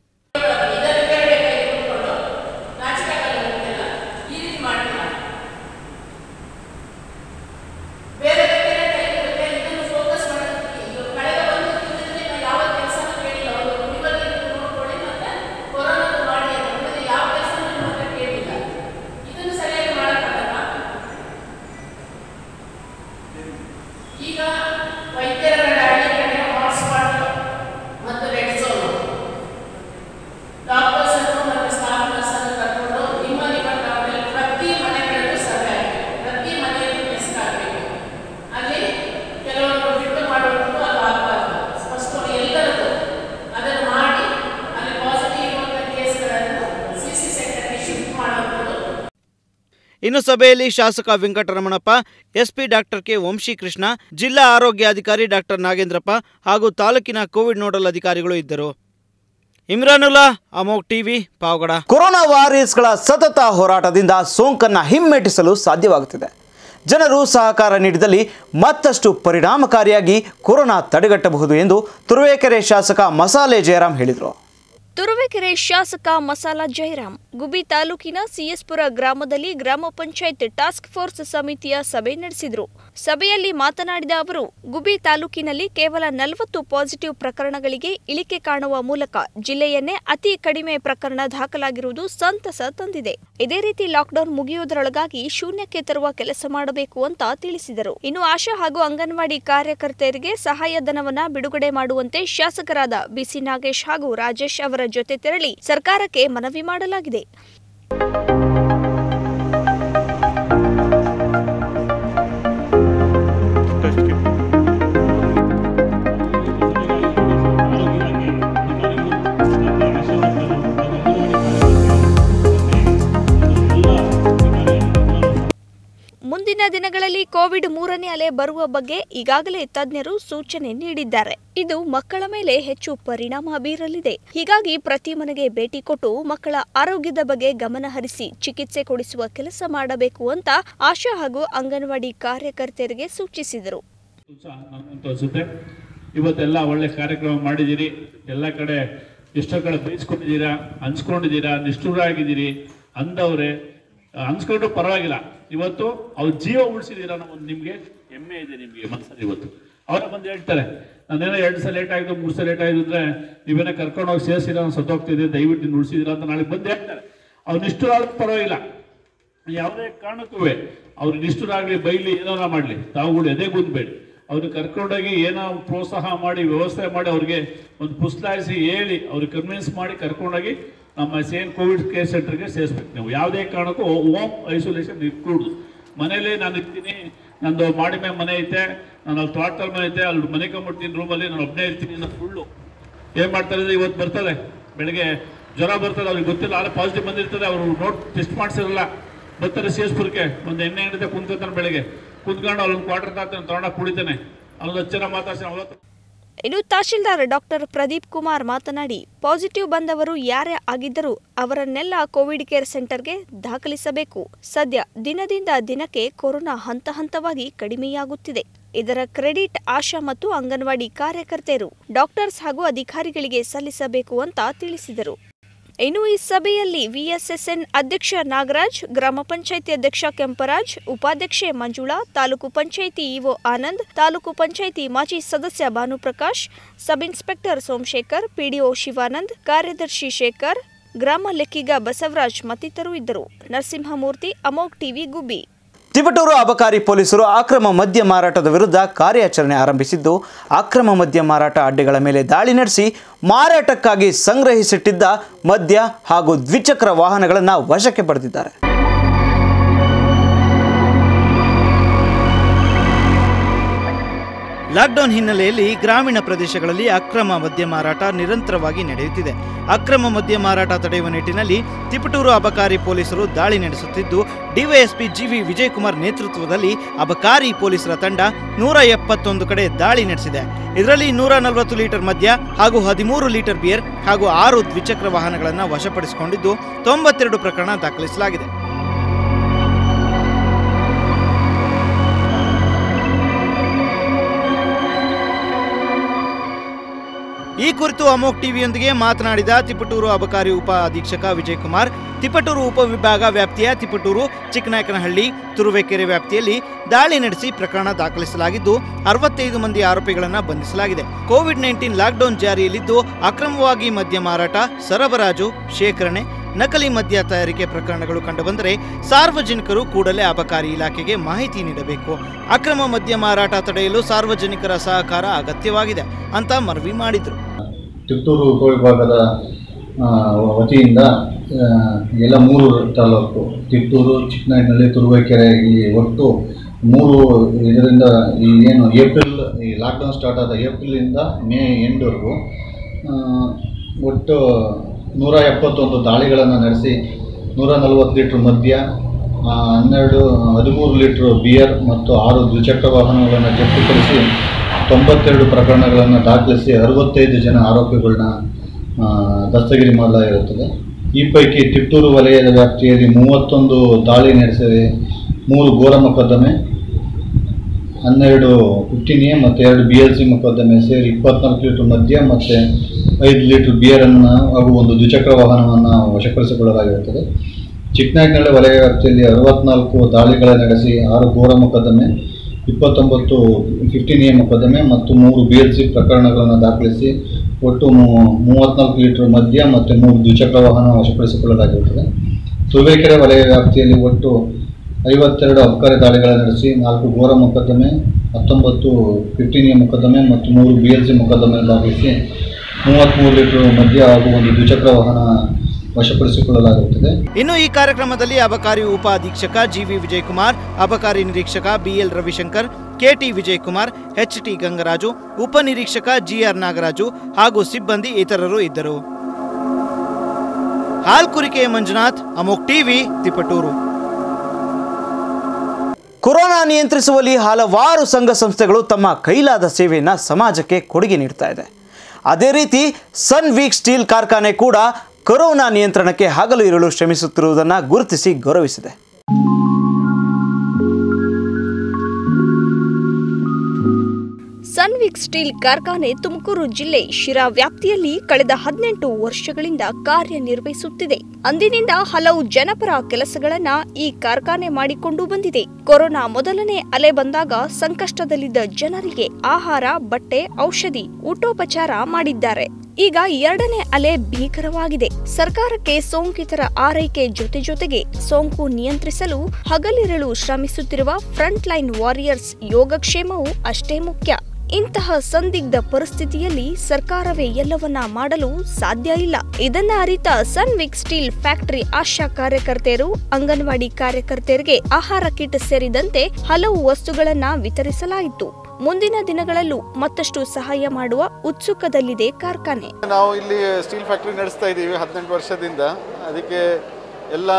ಈಗ ವೈದ್ಯರ ಕಡೆ ಹಳ್ಳಿ ಕಡೆ ಹಾಟ್ಸ್ಪಾಟ್ ಮತ್ತು ರೆಡ್ ಝೋನ್ ಡಾಕ್ಟರ್ಸ್ ಅನ್ನು ಮತ್ತು ಸ್ಟಾಫ್ ನರ್ಸ್ ಅನ್ನು ಕರ್ಕೊಂಡು ನಿಮ್ಮ ನಿಮ್ಮ ಗ್ರಾಮದಲ್ಲಿ ಪ್ರತಿ ಮನೆಗಳಲ್ಲೂ ಸರ್ವೆ ಆಗಬೇಕು ಪ್ರತಿ ಮನೆಯಲ್ಲಿ ಟೆಸ್ಟ್ ಆಗಬೇಕು ಅಲ್ಲಿ ಕೆಲವೊಂದು ಬಿಟ್ಟು ಮಾಡುವಂಥದ್ದು ಅದು ಆಗಬಾರ್ದು ಸ್ಪಷ್ಟವಾಗಿ ಎಲ್ಲರಿಗೂ ಅದನ್ನು ಮಾಡಿ ಅಲ್ಲಿ ಪಾಸಿಟಿವ್ ಇರುವಂಥ ಕೇಸ್ಗಳನ್ನು ಸಿ ಸಿ ಸೆಂಟರ್ಗೆ ಶಿಫ್ಟ್ ಮಾಡುವಂಥದ್ದು ಇನ್ನು ಸಭೆಯಲ್ಲಿ ಶಾಸಕ Venkataramanappa SP doctor K Vamshikrishna ಜಿಲ್ಲಾ ಆರೋಗ್ಯಾಧಿಕಾರಿ ಡಾಕ್ಟರ್ ನಾಗೇಂದ್ರಪ್ಪ ಹಾಗೂ ತಾಲೂಕಿನ ಕೋವಿಡ್ ನೋಡಲ್ ಅಧಿಕಾರಿಗಳು ಇದ್ದರು ಇಮ್ರಾನುಲ್ಲಾ ಅಮೋಕ್ ಟಿವಿ ಪಾವಗಡ ಕೊರೋನಾ ವಾರಿಯರ್ಸ್ಗಳ ಸತತ ಹೋರಾಟದಿಂದ ಸೋಂಕನ್ನು ಹಿಮ್ಮೆಟ್ಟಿಸಲು ಸಾಧ್ಯವಾಗುತ್ತಿದೆ ಜನರು ಸಹಕಾರ ನೀಡಿದಲ್ಲಿ ಮತ್ತಷ್ಟು ಪರಿಣಾಮಕಾರಿಯಾಗಿ ಕೊರೋನಾ ತಡೆಗಟ್ಟಬಹುದು ಎಂದು ತುರುವೇಕೆರೆ ಶಾಸಕ ಮಸಾಲೆ ಜಯರಾಮ್ ಹೇಳಿದರು ತುರುವೇಕೆರೆ ಶಾಸಕ ಮಸಾಲ ಜಯರಾಮ್ ಗುಬಿ ತಾಲೂಕಿನ ಸಿಎಸ್ಪುರ ಗ್ರಾಮದಲ್ಲಿ ಗ್ರಾಮ ಪಂಚಾಯತ್ ಟಾಸ್ಕ್ ಫೋರ್ಸ್ ಸಮಿತಿಯ ಸಭೆ ನಡೆಸಿದರು ಸಭೆಯಲ್ಲಿ ಮಾತನಾಡಿದ ಅವರು ಗುಬಿ ತಾಲೂಕಿನಲ್ಲಿ ಕೇವಲ ನಲವತ್ತು ಪಾಸಿಟಿವ್ ಪ್ರಕರಣಗಳಿಗೆ ಇಳಿಕೆ ಕಾಣುವ ಮೂಲಕ ಜಿಲ್ಲೆಯನ್ನೇ ಅತಿ ಕಡಿಮೆ ಪ್ರಕರಣ ದಾಖಲಾಗಿರುವುದು ಸಂತಸ ತಂದಿದೆ ಇದೇ ರೀತಿ ಲಾಕ್ಡೌನ್ ಮುಗಿಯುವುದರೊಳಗಾಗಿ ಶೂನ್ಯಕ್ಕೆ ತರುವ ಕೆಲಸ ಮಾಡಬೇಕು ಅಂತ ತಿಳಿಸಿದರು ಇನ್ನು ಆಶಾ ಹಾಗೂ ಅಂಗನವಾಡಿ ಕಾರ್ಯಕರ್ತೆಯರಿಗೆ ಸಹಾಯಧನವನ್ನ ಬಿಡುಗಡೆ ಮಾಡುವಂತೆ ಶಾಸಕರಾದ ಬಿಸಿ ನಾಗೇಶ್ ಹಾಗೂ ರಾಜೇಶ್ ಅವರ ಜೊತೆ ತೆರಳಿ ಸರ್ಕಾರಕ್ಕೆ ಮನವಿ ಮಾಡಲಾಗಿದೆ ಮುಂದಿನ ದಿನಗಳಲ್ಲಿ ಕೋವಿಡ್ ಮೂರನೇ ಅಲೆ ಬರುವ ಬಗ್ಗೆ ಈಗಾಗಲೇ ತಜ್ಞರು ಸೂಚನೆ ನೀಡಿದ್ದಾರೆ ಇದು ಮಕ್ಕಳ ಮೇಲೆ ಹೆಚ್ಚು ಪರಿಣಾಮ ಬೀರಲಿದೆ ಹೀಗಾಗಿ ಪ್ರತಿ ಮನೆಗೆ ಭೇಟಿ ಕೊಟ್ಟು ಮಕ್ಕಳ ಆರೋಗ್ಯದ ಬಗ್ಗೆ ಗಮನ ಹರಿಸಿ ಚಿಕಿತ್ಸೆ ಕೊಡಿಸುವ ಕೆಲಸ ಮಾಡಬೇಕು ಅಂತ ಆಶಾ ಹಾಗೂ ಅಂಗನವಾಡಿ ಕಾರ್ಯಕರ್ತೆಯರಿಗೆ ಸೂಚಿಸಿದರು ಸಹ ನನಗಂತೂ ಅನಿಸುತ್ತೆ ಇವತ್ತೆಲ್ಲ ಒಳ್ಳೆ ಕಾರ್ಯಕ್ರಮ ಮಾಡಿದ್ದೀರಿ ಎಲ್ಲ ಕಡೆ ಎಷ್ಟೋ ಕಡೆ ಬೈಸ್ಕೊಂಡಿದ್ದೀರಾ ಹಂಚ್ಕೊಂಡಿದ್ದೀರಾ ನಿಷ್ಠುರ ಆಗಿದ್ದೀರಿ ಅಂದವ್ರೆ ಹಂಚ್ಕೊಂಡ್ರು ಪರವಾಗಿಲ್ಲ ಇವತ್ತು ಅವ್ರ ಜೀವ ಉಳಿಸಿದ್ದೀರಾ ಅನ್ನೋ ಒಂದು ನಿಮಗೆ ಹೆಮ್ಮೆ ಇದೆ ನಿಮಗೆ ಮನಸ್ಸಲ್ಲಿ ಇವತ್ತು ಅವರೇ ಬಂದು ಹೇಳ್ತಾರೆ ನಾನೇನೋ ಎರಡು ಸಲ ಲೇಟ್ ಆಯಿತು ಮೂರು ಸಲ ಲೇಟ್ ಆಯಿತು ಅಂದರೆ ನೀವೇನೋ ಕರ್ಕೊಂಡು ಹೋಗಿ ಸೇರಿಸಿಲ್ಲ ನಾನು ಸತ್ತೋಗ್ತಿದ್ದೆ ದಯವಿಟ್ಟು ನೀನು ಉಳಿಸಿದ್ದೀರಾ ಅಂತ ನಾಳೆ ಬಂದು ಹೇಳ್ತಾರೆ ಅವ್ರು ನಿಷ್ಠುರ ಆದ್ರೂ ಪರವಾಗಿಲ್ಲ ಯಾವುದೇ ಕಾರಣಕ್ಕೂ ಅವ್ರು ನಿಷ್ಠುರಾಗಲಿ ಬೈಲಿ ಏನಾರ ಮಾಡಲಿ ತಾವುಗಳು ಎದೆ ಗುಂದ್ಬೇಡಿ ಅವ್ರಿಗೆ ಕರ್ಕೊಂಡೋಗಿ ಏನೋ ಪ್ರೋತ್ಸಾಹ ಮಾಡಿ ವ್ಯವಸ್ಥೆ ಮಾಡಿ ಅವ್ರಿಗೆ ಒಂದು ಪುಸ್ಲಾಯಿಸಿ ಹೇಳಿ ಅವ್ರಿಗೆ ಕನ್ವಿನ್ಸ್ ಮಾಡಿ ಕರ್ಕೊಂಡೋಗಿ ನಮ್ಮ ಸೇನ್ ಕೋವಿಡ್ ಕೇರ್ ಸೆಂಟರ್ಗೆ ಸೇರಿಸ್ಬೇಕು ನೀವು ಯಾವುದೇ ಕಾರಣಕ್ಕೂ ಹೋಮ್ ಐಸೋಲೇಷನ್ ಇಟ್ಕೊಡುದು ಮನೇಲಿ ನಾನು ಇರ್ತೀನಿ ನಂದು ಮಾಡಿ ಮೇಲೆ ಮನೆ ಐತೆ ನಾನು ಅಲ್ಲಿ ತೋಟದ ಮನೆ ಐತೆ ಅಲ್ಲಿ ಮನೆ ಕಂಬಿಡ್ತೀನಿ ರೂಮಲ್ಲಿ ನಾನು ಒಬ್ಬನೇ ಇರ್ತೀನಿ ಅನ್ನೋ ಸುಳ್ಳು ಏನ್ ಮಾಡ್ತಾರೆ ಅಂದ್ರೆ ಇವತ್ತು ಬರ್ತದೆ ಬೆಳಗ್ಗೆ ಜ್ವರ ಬರ್ತದೆ ಅವ್ರಿಗೆ ಗೊತ್ತಿಲ್ಲ ಆದ್ರೆ ಪಾಸಿಟಿವ್ ಬಂದಿರ್ತದೆ ಅವರು ನೋಟ್ ಟೆಸ್ಟ್ ಮಾಡಿಸಿರಲ್ಲ ಬರ್ತಾರೆ ಸೇಸ್ಪುರಕ್ಕೆ ಒಂದು ಎಣ್ಣೆ ಅಂಗಡಿ ಕುಂತ್ಕೊತಾನೆ ಬೆಳಗ್ಗೆ ಕುಂತ್ಕೊಂಡು ಅವ್ನು ಕ್ವಾರ್ಟರ್ ತಾತಾನೆ ತೊಗೊಂಡ ಕುಡಿತಾನೆ ಅಲ್ಲಿ ಹತ್ತು ಜನ ಮಾತಾಡ್ಸಿ ಅವತ್ತು ಇನ್ನು ತಹಶೀಲ್ದಾರ್ ಡಾಕ್ಟರ್ ಪ್ರದೀಪ್ ಕುಮಾರ್ ಮಾತನಾಡಿ ಪಾಸಿಟಿವ್ ಬಂದವರು ಯಾರೇ ಆಗಿದ್ದರೂ ಅವರನ್ನೆಲ್ಲ ಕೋವಿಡ್ ಕೇರ್ ಸೆಂಟರ್ಗೆ ದಾಖಲಿಸಬೇಕು ಸದ್ಯ ದಿನದಿಂದ ದಿನಕ್ಕೆ ಕೊರೋನಾ ಹಂತ ಹಂತವಾಗಿ ಕಡಿಮೆಯಾಗುತ್ತಿದೆ ಇದರ ಕ್ರೆಡಿಟ್ ಆಶಾ ಮತ್ತು ಅಂಗನವಾಡಿ ಕಾರ್ಯಕರ್ತೆಯರು ಡಾಕ್ಟರ್ಸ್ ಹಾಗೂ ಅಧಿಕಾರಿಗಳಿಗೆ ಸಲ್ಲಿಸಬೇಕು ಅಂತ ತಿಳಿಸಿದರು ಇನ್ನು ಈ ಸಭೆಯಲ್ಲಿ ವಿಎಸ್ಎಸ್ಎನ್ ಅಧ್ಯಕ್ಷ ನಾಗರಾಜ್ ಗ್ರಾಮ ಪಂಚಾಯಿತಿ ಅಧ್ಯಕ್ಷ ಕೆಂಪರಾಜ್ ಉಪಾಧ್ಯಕ್ಷೆ ಮಂಜುಳಾ ತಾಲೂಕು ಪಂಚಾಯಿತಿ ಇಒ ಆನಂದ್ ತಾಲೂಕು ಪಂಚಾಯಿತಿ ಮಾಜಿ ಸದಸ್ಯ Bhanuprakash sub inspector Somashekar PDO Shivanand ಕಾರ್ಯದರ್ಶಿ ಶೇಖರ್ ಗ್ರಾಮ ಲೆಕ್ಕಿಗ ಬಸವರಾಜ್ ಮತ್ತಿತರರು ಇದ್ದರು ನರಸಿಂಹಮೂರ್ತಿ ಅಮೋಕ್ ಟಿವಿ ಗುಬ್ಬಿ ತಿಪಟೂರು ಅಬಕಾರಿ ಪೊಲೀಸರು ಅಕ್ರಮ ಮದ್ಯ ಮಾರಾಟದ ವಿರುದ್ಧ ಕಾರ್ಯಾಚರಣೆ ಆರಂಭಿಸಿದ್ದು ಅಕ್ರಮ ಮದ್ಯ ಮಾರಾಟ ಅಡ್ಡೆಗಳ ಮೇಲೆ ದಾಳಿ ನಡೆಸಿ ಮಾರಾಟಕ್ಕಾಗಿ ಸಂಗ್ರಹಿಸಿಟ್ಟಿದ್ದ ಮದ್ಯ ಹಾಗೂ ದ್ವಿಚಕ್ರ ವಾಹನಗಳನ್ನು ವಶಕ್ಕೆ ಪಡೆದಿದ್ದಾರೆ ಲಾಕ್ಡೌನ್ ಹಿನ್ನೆಲೆಯಲ್ಲಿ ಗ್ರಾಮೀಣ ಪ್ರದೇಶಗಳಲ್ಲಿ ಅಕ್ರಮ ಮದ್ಯ ಮಾರಾಟ ನಿರಂತರವಾಗಿ ನಡೆಯುತ್ತಿದೆ ಅಕ್ರಮ ಮದ್ಯ ಮಾರಾಟ ತಡೆಯುವ ನಿಟ್ಟಿನಲ್ಲಿ ತಿಪಟೂರು ಅಬಕಾರಿ ಪೊಲೀಸರು ದಾಳಿ ನಡೆಸುತ್ತಿದ್ದು ಡಿವೈಎಸ್ಪಿ ಜಿವಿ ವಿಜಯಕುಮಾರ್ ನೇತೃತ್ವದಲ್ಲಿ ಅಬಕಾರಿ ಪೊಲೀಸರ ತಂಡ ನೂರ ಎಪ್ಪತ್ತೊಂದು ಕಡೆ ದಾಳಿ ನಡೆಸಿದೆ ಇದರಲ್ಲಿ ನೂರ ನಲವತ್ತು ಲೀಟರ್ ಮದ್ಯ ಹಾಗೂ ಹದಿಮೂರು ಲೀಟರ್ ಬಿಯರ್ ಹಾಗೂ ಆರು ದ್ವಿಚಕ್ರ ವಾಹನಗಳನ್ನು ವಶಪಡಿಸಿಕೊಂಡಿದ್ದು ತೊಂಬತ್ತೆರಡು ಪ್ರಕರಣ ದಾಖಲಿಸಲಾಗಿದೆ ಈ ಕುರಿತು ಅಮೋಕ್ ಟಿವಿಯೊಂದಿಗೆ ಮಾತನಾಡಿದ ತಿಪಟೂರು ಅಬಕಾರಿ ಉಪ ಅಧೀಕ್ಷಕ ವಿಜಯಕುಮಾರ್ ತಿಪಟೂರು ಉಪವಿಭಾಗ ವ್ಯಾಪ್ತಿಯ ತಿಪಟೂರು ಚಿಕ್ಕನಾಯಕನಹಳ್ಳಿ ತುರುವೇಕೆರೆ ವ್ಯಾಪ್ತಿಯಲ್ಲಿ ದಾಳಿ ನಡೆಸಿ ಪ್ರಕರಣ ದಾಖಲಿಸಲಾಗಿದ್ದು ಅರವತ್ತೈದು ಮಂದಿ ಆರೋಪಿಗಳನ್ನು ಬಂಧಿಸಲಾಗಿದೆ ಕೋವಿಡ್ ನೈನ್ಟೀನ್ ಲಾಕ್ಡೌನ್ ಜಾರಿಯಲ್ಲಿದ್ದು ಅಕ್ರಮವಾಗಿ ಮದ್ಯ ಮಾರಾಟ ಸರಬರಾಜು ಶೇಖರಣೆ ನಕಲಿ ಮದ್ಯ ತಯಾರಿಕೆ ಪ್ರಕರಣಗಳು ಕಂಡುಬಂದರೆ ಸಾರ್ವಜನಿಕರು ಕೂಡಲೇ ಅಬಕಾರಿ ಇಲಾಖೆಗೆ ಮಾಹಿತಿ ನೀಡಬೇಕು ಅಕ್ರಮ ಮದ್ಯ ಮಾರಾಟ ತಡೆಯಲು ಸಾರ್ವಜನಿಕರ ಸಹಕಾರ ಅಗತ್ಯವಾಗಿದೆ ಅಂತ ಮನವಿ ಮಾಡಿದರು ತಿಪ್ಟೂರು ಉಪವಿಭಾಗದ ಆ, ವತಿಯಿಂದ ಆ, ಎಲ್ಲ ಮೂರು ತಾಲೂಕು ತಿಪ್ಟೂರು ಚಿಕ್ಕನಾಯಕನಹಳ್ಳಿ ತುರುವೇಕೆರೆ ಈ ಒಟ್ಟು ಮೂರು ಇದರಿಂದ ಈ ಏನು ಏಪ್ರಿಲ್ ಈ ಲಾಕ್ಡೌನ್ ಸ್ಟಾರ್ಟ್ ಆದ ಏಪ್ರಿಲಿಂದ ಮೇ ಎಂಡ್ವರೆಗೂ ಒಟ್ಟು ನೂರ ಎಪ್ಪತ್ತೊಂದು ದಾಳಿಗಳನ್ನು ನಡೆಸಿ ನೂರ ನಲವತ್ತು ಲೀಟ್ರ್ ಮದ್ಯ ಆ, ಹನ್ನೆರಡು ಹದಿಮೂರು ಲೀಟ್ರ್ ಬಿಯರ್ ಮತ್ತು ಆರು ದ್ವಿಚಕ್ರ ವಾಹನಗಳನ್ನು ಜಪ್ತಿಪಡಿಸಿ ತೊಂಬತ್ತೆರಡು ಪ್ರಕರಣಗಳನ್ನು ದಾಖಲಿಸಿ ಅರವತ್ತೈದು ಜನ ಆರೋಪಿಗಳನ್ನ ಆ, ದಸ್ತಗಿರಿ ಮಾಡಲಾಗಿರುತ್ತದೆ ಈ ಪೈಕಿ ತಿಪ್ಟೂರು ವಲಯದ ವ್ಯಾಪ್ತಿಯಲ್ಲಿ ಮೂವತ್ತೊಂದು ದಾಳಿ ನಡೆಸಿದೆ ಮೂರು ಘೋರ ಮೊಕದ್ದಮೆ ಹನ್ನೆರಡು ಫಿಫ್ಟೀನ್ ಎ ಮತ್ತು ಎರಡು ಬಿ ಎಲ್ ಸಿ ಮೊಕದ್ದಮೆ ಸೇರಿ ಇಪ್ಪತ್ನಾಲ್ಕು ಲೀಟ್ರ್ ಮದ್ಯ ಮತ್ತು ಐದು ಲೀಟ್ರ್ ಬಿಯರನ್ನು ಹಾಗೂ ಒಂದು ದ್ವಿಚಕ್ರ ವಾಹನವನ್ನು ವಶಪಡಿಸಿಕೊಳ್ಳಲಾಗಿರುತ್ತದೆ ಚಿಕ್ಕನಾಯಕನಹಳ್ಳಿ ವಲಯ ವ್ಯಾಪ್ತಿಯಲ್ಲಿ ಅರವತ್ನಾಲ್ಕು ದಾಳಿಗಳ ನಡೆಸಿ ಆರು ಘೋರ ಮೊಕದ್ದಮೆ ಇಪ್ಪತ್ತೊಂಬತ್ತು ಫಿಫ್ಟೀನ್ ಎ ಮೊಕದ್ದಮೆ ಮತ್ತು ಮೂರು ಬಿ ಎಲ್ ಸಿ ಪ್ರಕರಣಗಳನ್ನು ದಾಖಲಿಸಿ ಒಟ್ಟು ಮೂ- ಮೂವತ್ನಾಲ್ಕು ಲೀಟರ್ ಮದ್ಯ ಮತ್ತು ಮೂರು ದ್ವಿಚಕ್ರ ವಾಹನ ವಶಪಡಿಸಿಕೊಳ್ಳಲಾಗಿರುತ್ತದೆ ತುರುವೇಕೆರೆ ವಲಯ ವ್ಯಾಪ್ತಿಯಲ್ಲಿ ಒಟ್ಟು ಐವತ್ತೆರಡು ಅಬಕಾರಿ ದಾಳಿಗಳ ನಡೆಸಿ ನಾಲ್ಕು ಘೋರ ಮೊಕದ್ದಮೆ ಹತ್ತೊಂಬತ್ತು ಫಿಫ್ಟೀನ್ ಎ ಮೊಕದ್ದಮೆ ಮತ್ತು ಮೂರು ಬಿ ಎಲ್ ಸಿ ಮೊಕದ್ದಮೆ ದಾಖಲಿಸಿ ಮೂವತ್ತ್ಮೂರು ಲೀಟರ್ ಮದ್ಯ ಹಾಗೂ ಒಂದು ದ್ವಿಚಕ್ರ ವಾಹನ ವಶಪಡಿಸಿಕೊಳ್ಳಲಾಗುತ್ತದೆ ಇನ್ನು ಈ ಕಾರ್ಯಕ್ರಮದಲ್ಲಿ ಅಬಕಾರಿ ಉಪ ಅಧೀಕ್ಷಕ ಜಿವಿ ವಿಜಯಕುಮಾರ್ ಅಬಕಾರಿ ನಿರೀಕ್ಷಕ BL Ravishankar KT Vijayakumar HT Gangaraju ಉಪನಿರೀಕ್ಷಕ ಜಿಆರ್ ನಾಗರಾಜು ಹಾಗೂ ಸಿಬ್ಬಂದಿ ಇತರರು ಇದ್ದರು ಹಾಲ್ಕುರಿಕೆ ಮಂಜುನಾಥ್ ಅಮೋಕ್ ಟಿವಿ ತಿಪಟೂರು ಕೊರೋನಾ ನಿಯಂತ್ರಿಸುವಲ್ಲಿ ಹಲವಾರು ಸಂಘ ಸಂಸ್ಥೆಗಳು ತಮ್ಮ ಕೈಲಾದ ಸೇವೆಯನ್ನು ಸಮಾಜಕ್ಕೆ ಕೊಡುಗೆ ನೀಡ್ತಾ ಇದೆ ಅದೇ ರೀತಿ ಸನ್ ವೀಕ್ ಸ್ಟೀಲ್ ಕಾರ್ಖಾನೆ ಕೂಡ ಕೊರೋನಾ ನಿಯಂತ್ರಣಕ್ಕೆ ಹಗಲು ಇರಲು ಶ್ರಮಿಸುತ್ತಿರುವುದನ್ನು ಗುರುತಿಸಿ ಗೌರವಿಸಿದೆ ಸನ್ವಿಕ್ ಸ್ಟೀಲ್ ಕಾರ್ಖಾನೆ ತುಮಕೂರು ಜಿಲ್ಲೆ ಶಿರಾ ವ್ಯಾಪ್ತಿಯಲ್ಲಿ ಕಳೆದ ಹದಿನೆಂಟು ವರ್ಷಗಳಿಂದ ಕಾರ್ಯನಿರ್ವಹಿಸುತ್ತಿದೆ ಅಂದಿನಿಂದ ಹಲವು ಜನಪರ ಕೆಲಸಗಳನ್ನ ಈ ಕಾರ್ಖಾನೆ ಮಾಡಿಕೊಂಡು ಬಂದಿದೆ ಕೊರೋನಾ ಮೊದಲನೇ ಅಲೆ ಬಂದಾಗ ಸಂಕಷ್ಟದಲ್ಲಿದ್ದ ಜನರಿಗೆ ಆಹಾರ ಬಟ್ಟೆ ಔಷಧಿ ಊಟೋಪಚಾರ ಮಾಡಿದ್ದಾರೆ ಈಗ ಎರಡನೇ ಅಲೆ ಭೀಕರವಾಗಿದೆ ಸರ್ಕಾರಕ್ಕೆ ಸೋಂಕಿತರ ಆರೈಕೆ ಜೊತೆ ಜೊತೆಗೆ ಸೋಂಕು ನಿಯಂತ್ರಿಸಲು ಹಗಲಿರಳು ಶ್ರಮಿಸುತ್ತಿರುವ ಫ್ರಂಟ್ ಲೈನ್ ವಾರಿಯರ್ಸ್ ಯೋಗಕ್ಷೇಮವು ಅಷ್ಟೇ ಮುಖ್ಯ ಇಂತಹ ಸಂದಿಗ್ಧ ಪರಿಸ್ಥಿತಿಯಲ್ಲಿ ಸರ್ಕಾರವೇ ಎಲ್ಲವನ್ನ ಮಾಡಲು ಸಾಧ್ಯ ಇಲ್ಲ ಇದನ್ನ ಅರಿತ ಸನ್ವಿಕ್ ಸ್ಟೀಲ್ ಫ್ಯಾಕ್ಟರಿ ಆಶಾ ಕಾರ್ಯಕರ್ತೆಯರು ಅಂಗನವಾಡಿ ಕಾರ್ಯಕರ್ತೆಯರಿಗೆ ಆಹಾರ ಕಿಟ್ ಸೇರಿದಂತೆ ಹಲವು ವಸ್ತುಗಳನ್ನ ವಿತರಿಸಲಾಯಿತು ಮುಂದಿನ ದಿನಗಳಲ್ಲೂ ಮತ್ತಷ್ಟು ಸಹಾಯ ಮಾಡುವ ಉತ್ಸುಕದಲ್ಲಿದೆ ಕಾರ್ಖಾನೆ ನಾವು ಇಲ್ಲಿ ಸ್ಟೀಲ್ ಫ್ಯಾಕ್ಟ್ರಿ ನಡೆಸ್ತಾ ಇದ್ದೀವಿ ಹದಿನೆಂಟು ವರ್ಷದಿಂದ ಅದಕ್ಕೆ ಎಲ್ಲ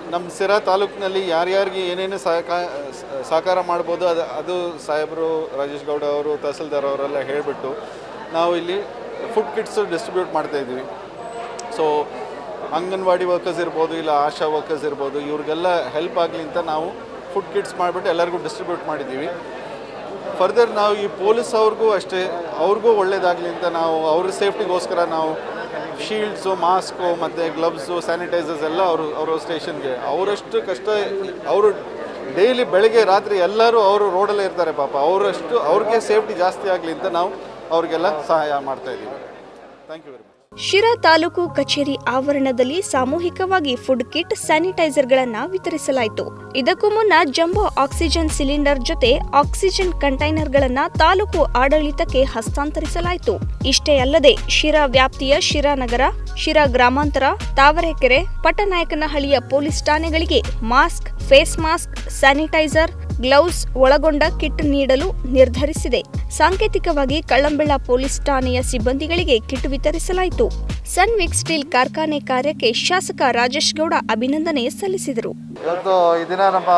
ನಮ್ಮ ಸಿರಾ ತಾಲೂಕಿನಲ್ಲಿ ಯಾರ್ಯಾರಿಗೆ ಏನೇನು ಸಹಕಾರ ಸಹಕಾರ ಮಾಡ್ಬೋದು ಅದು ಅದು ಸಾಹೇಬರು ರಾಜೇಶ್ ಗೌಡ ಅವರು ತಹಸೀಲ್ದಾರ್ ಅವರೆಲ್ಲ ಹೇಳಿಬಿಟ್ಟು ನಾವು ಇಲ್ಲಿ ಫುಡ್ ಕಿಟ್ಸು ಡಿಸ್ಟ್ರಿಬ್ಯೂಟ್ ಮಾಡ್ತಾ ಇದ್ವಿ ಸೊ ಅಂಗನವಾಡಿ ವರ್ಕರ್ಸ್ ಇರ್ಬೋದು ಇಲ್ಲ ಆಶಾ ವರ್ಕರ್ಸ್ ಇರ್ಬೋದು ಇವ್ರಿಗೆಲ್ಲ ಹೆಲ್ಪ್ ಆಗಲಿ ಅಂತ ನಾವು ಫುಡ್ ಕಿಟ್ಸ್ ಮಾಡಿಬಿಟ್ಟು ಎಲ್ಲರಿಗೂ ಡಿಸ್ಟ್ರಿಬ್ಯೂಟ್ ಮಾಡಿದ್ದೀವಿ ಫರ್ದರ್ ನಾವು ಈ ಪೊಲೀಸ್ ಅವ್ರಿಗೂ ಅಷ್ಟೇ ಅವ್ರಿಗೂ ಒಳ್ಳೇದಾಗಲಿ ಅಂತ ನಾವು ಅವ್ರ ಸೇಫ್ಟಿಗೋಸ್ಕರ ನಾವು ಶೀಲ್ಡ್ಸು ಮಾಸ್ಕು ಮತ್ತು ಗ್ಲವ್ಸು ಸ್ಯಾನಿಟೈಸರ್ಸ್ ಎಲ್ಲ ಅವರು ಅವರ ಸ್ಟೇಷನ್ಗೆ ಅವರಷ್ಟು ಕಷ್ಟ ಅವರು ಡೈಲಿ ಬೆಳಗ್ಗೆ ರಾತ್ರಿ ಎಲ್ಲರೂ ಅವರು ರೋಡಲ್ಲೇ ಇರ್ತಾರೆ ಪಾಪ ಅವರಷ್ಟು ಅವ್ರಿಗೆ ಸೇಫ್ಟಿ ಜಾಸ್ತಿ ಆಗಲಿ ಅಂತ ನಾವು ಅವ್ರಿಗೆಲ್ಲ ಸಹಾಯ ಮಾಡ್ತಾ ಇದ್ದೀವಿ thank you very much Sira taluk ಕಚೇರಿ ಆವರಣದಲ್ಲಿ ಸಾಮೂಹಿಕವಾಗಿ ಫುಡ್ ಕಿಟ್ ಸ್ಯಾನಿಟೈಸರ್ಗಳನ್ನ ವಿತರಿಸಲಾಯಿತು ಇದಕ್ಕೂ ಮುನ್ನ ಜಂಬೋ ಆಕ್ಸಿಜನ್ ಸಿಲಿಂಡರ್ ಜೊತೆ ಆಕ್ಸಿಜನ್ ಕಂಟೈನರ್ಗಳನ್ನ ತಾಲೂಕು ಆಡಳಿತಕ್ಕೆ ಹಸ್ತಾಂತರಿಸಲಾಯಿತು ಇಷ್ಟೇ ಅಲ್ಲದೆ ಶಿರಾ ವ್ಯಾಪ್ತಿಯ ಶಿರಾ ನಗರ ಶಿರಾ ಗ್ರಾಮಾಂತರ ತಾವರೆಕೆರೆ ಪಟ್ಟನಾಯಕನಹಳ್ಳಿಯ ಪೊಲೀಸ್ ಠಾಣೆಗಳಿಗೆ mask face mask sanitiser gloves ಒಳಗೊಂಡ ಕಿಟ್ ನೀಡಲು ನಿರ್ಧರಿಸಿದೆ ಸಾಂಕೇತಿಕವಾಗಿ ಕಳ್ಳಂಬೆಳ್ಳ ಪೊಲೀಸ್ ಠಾಣೆಯ ಸಿಬ್ಬಂದಿಗಳಿಗೆ ಕಿಟ್ ವಿತರಿಸಲಾಯಿತು ಸನ್ವಿಕ್ ಸ್ಟೀಲ್ ಕಾರ್ಖಾನೆ ಕಾರ್ಯಕ್ಕೆ ಶಾಸಕ ರಾಜೇಶ್ ಗೌಡ ಅಭಿನಂದನೆ ಸಲ್ಲಿಸಿದರು ಇವತ್ತು ಈ ದಿನ ನಮ್ಮ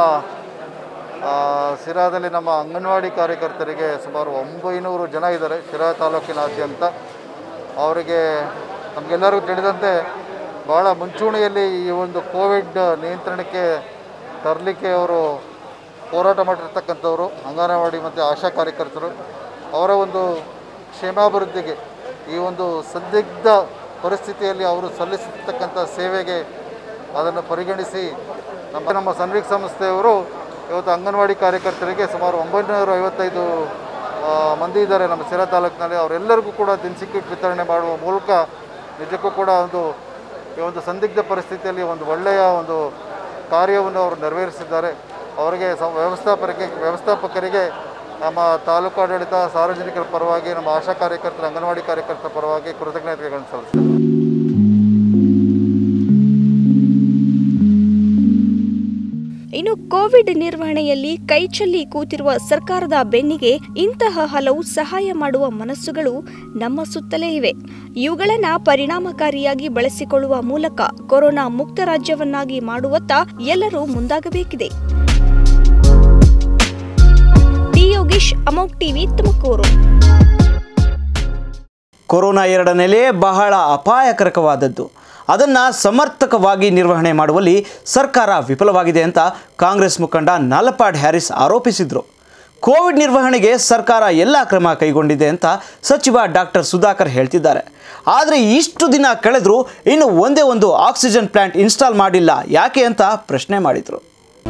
ಆ, ಸಿರಾದಲ್ಲಿ ನಮ್ಮ ಅಂಗನವಾಡಿ ಕಾರ್ಯಕರ್ತರಿಗೆ ಸುಮಾರು ಒಂಬೈನೂರು ಜನ ಇದ್ದಾರೆ ಶಿರಾ ತಾಲೂಕಿನಾದ್ಯಂತ ಅವರಿಗೆ ನಮಗೆಲ್ಲರಿಗೂ ತಿಳಿದಂತೆ ಭಾಳ ಮುಂಚೂಣಿಯಲ್ಲಿ ಈ ಒಂದು ಕೋವಿಡ್ ನಿಯಂತ್ರಣಕ್ಕೆ ತರಲಿಕ್ಕೆ ಅವರು ಹೋರಾಟ ಮಾಡಿರ್ತಕ್ಕಂಥವ್ರು ಅಂಗನವಾಡಿ ಮತ್ತು ಆಶಾ ಕಾರ್ಯಕರ್ತರು ಅವರ ಒಂದು ಕ್ಷೇಮಾಭಿವೃದ್ಧಿಗೆ ಈ ಒಂದು ಸಂದಿಗ್ಧ ಪರಿಸ್ಥಿತಿಯಲ್ಲಿ ಅವರು ಸಲ್ಲಿಸಿರ್ತಕ್ಕಂಥ ಸೇವೆಗೆ ಅದನ್ನು ಪರಿಗಣಿಸಿ ನಮ್ಮ ನಮ್ಮ ಸನ್ವಿಕ್ ಸಂಸ್ಥೆಯವರು ಇವತ್ತು ಅಂಗನವಾಡಿ ಕಾರ್ಯಕರ್ತರಿಗೆ ಸುಮಾರು ಒಂಬೈನೂರ ಐವತ್ತೈದು ಆ, ಮಂದಿ ಇದ್ದಾರೆ ನಮ್ಮ ಸಿರಾ ತಾಲೂಕಿನಲ್ಲಿ ಅವರೆಲ್ಲರಿಗೂ ಕೂಡ ದಿನಸಿ ಕಿಟ್ ವಿತರಣೆ ಮಾಡುವ ಮೂಲಕ ನಿಜಕ್ಕೂ ಕೂಡ ಒಂದು ಈ ಒಂದು ಸಂದಿಗ್ಧ ಪರಿಸ್ಥಿತಿಯಲ್ಲಿ ಒಂದು ಒಳ್ಳೆಯ ಒಂದು ಕಾರ್ಯವನ್ನು ಅವರು ನೆರವೇರಿಸಿದ್ದಾರೆ ಅವರಿಗೆ ಸ ವ್ಯವಸ್ಥಾಪಕರಿಗೆ ವ್ಯವಸ್ಥಾಪಕರಿಗೆ ನಮ್ಮ ತಾಲೂಕು ಆಡಳಿತ ಸಾರ್ವಜನಿಕರ ಪರವಾಗಿ ನಮ್ಮ ಆಶಾ ಕಾರ್ಯಕರ್ತರ ಅಂಗನವಾಡಿ ಕಾರ್ಯಕರ್ತರ ಪರವಾಗಿ ಕೃತಜ್ಞತೆಗಳನ್ನು ಸಲ್ಲಿಸ್ತಾರೆ ಇನ್ನು ಕೋವಿಡ್ ನಿರ್ವಹಣೆಯಲ್ಲಿ ಕೈಚೆಲ್ಲಿ ಕೂತಿರುವ ಸರ್ಕಾರದ ಬೆನ್ನಿಗೆ ಇಂತಹ ಹಲವು ಸಹಾಯ ಮಾಡುವ ಮನಸ್ಸುಗಳು ನಮ್ಮ ಸುತ್ತಲೇ ಇವೆ ಇವುಗಳನ್ನ ಪರಿಣಾಮಕಾರಿಯಾಗಿ ಬಳಸಿಕೊಳ್ಳುವ ಮೂಲಕ ಕೊರೋನಾ ಮುಕ್ತ ರಾಜ್ಯವನ್ನಾಗಿ ಮಾಡುವತ್ತ ಎಲ್ಲರೂ ಮುಂದಾಗಬೇಕಿದೆ ಡಿ ಯೋಗೀಶ್ ಅಮೋಕ್ ಟಿವಿ ತುಮಕೂರು ಕೊರೋನಾ ಎರಡನೇಲೇ ಬಹಳ ಅಪಾಯಕರಕವಾದದ್ದು ಅದನ್ನು ಸಮರ್ಥಕವಾಗಿ ನಿರ್ವಹಣೆ ಮಾಡುವಲ್ಲಿ ಸರ್ಕಾರ ವಿಫಲವಾಗಿದೆ ಅಂತ ಕಾಂಗ್ರೆಸ್ ಮುಖಂಡ ನಲಪಾಡ್ ಹ್ಯಾರಿಸ್ ಆರೋಪಿಸಿದರು ಕೋವಿಡ್ ನಿರ್ವಹಣೆಗೆ ಸರ್ಕಾರ ಎಲ್ಲ ಕ್ರಮ ಕೈಗೊಂಡಿದೆ ಅಂತ ಸಚಿವ ಡಾಕ್ಟರ್ ಸುಧಾಕರ್ ಹೇಳ್ತಿದ್ದಾರೆ ಆದರೆ ಇಷ್ಟು ದಿನ ಕಳೆದರೂ ಇನ್ನು ಒಂದೇ ಒಂದು ಆಕ್ಸಿಜನ್ ಪ್ಲಾಂಟ್ ಇನ್ಸ್ಟಾಲ್ ಮಾಡಿಲ್ಲ ಯಾಕೆ ಅಂತ ಪ್ರಶ್ನೆ ಮಾಡಿದರು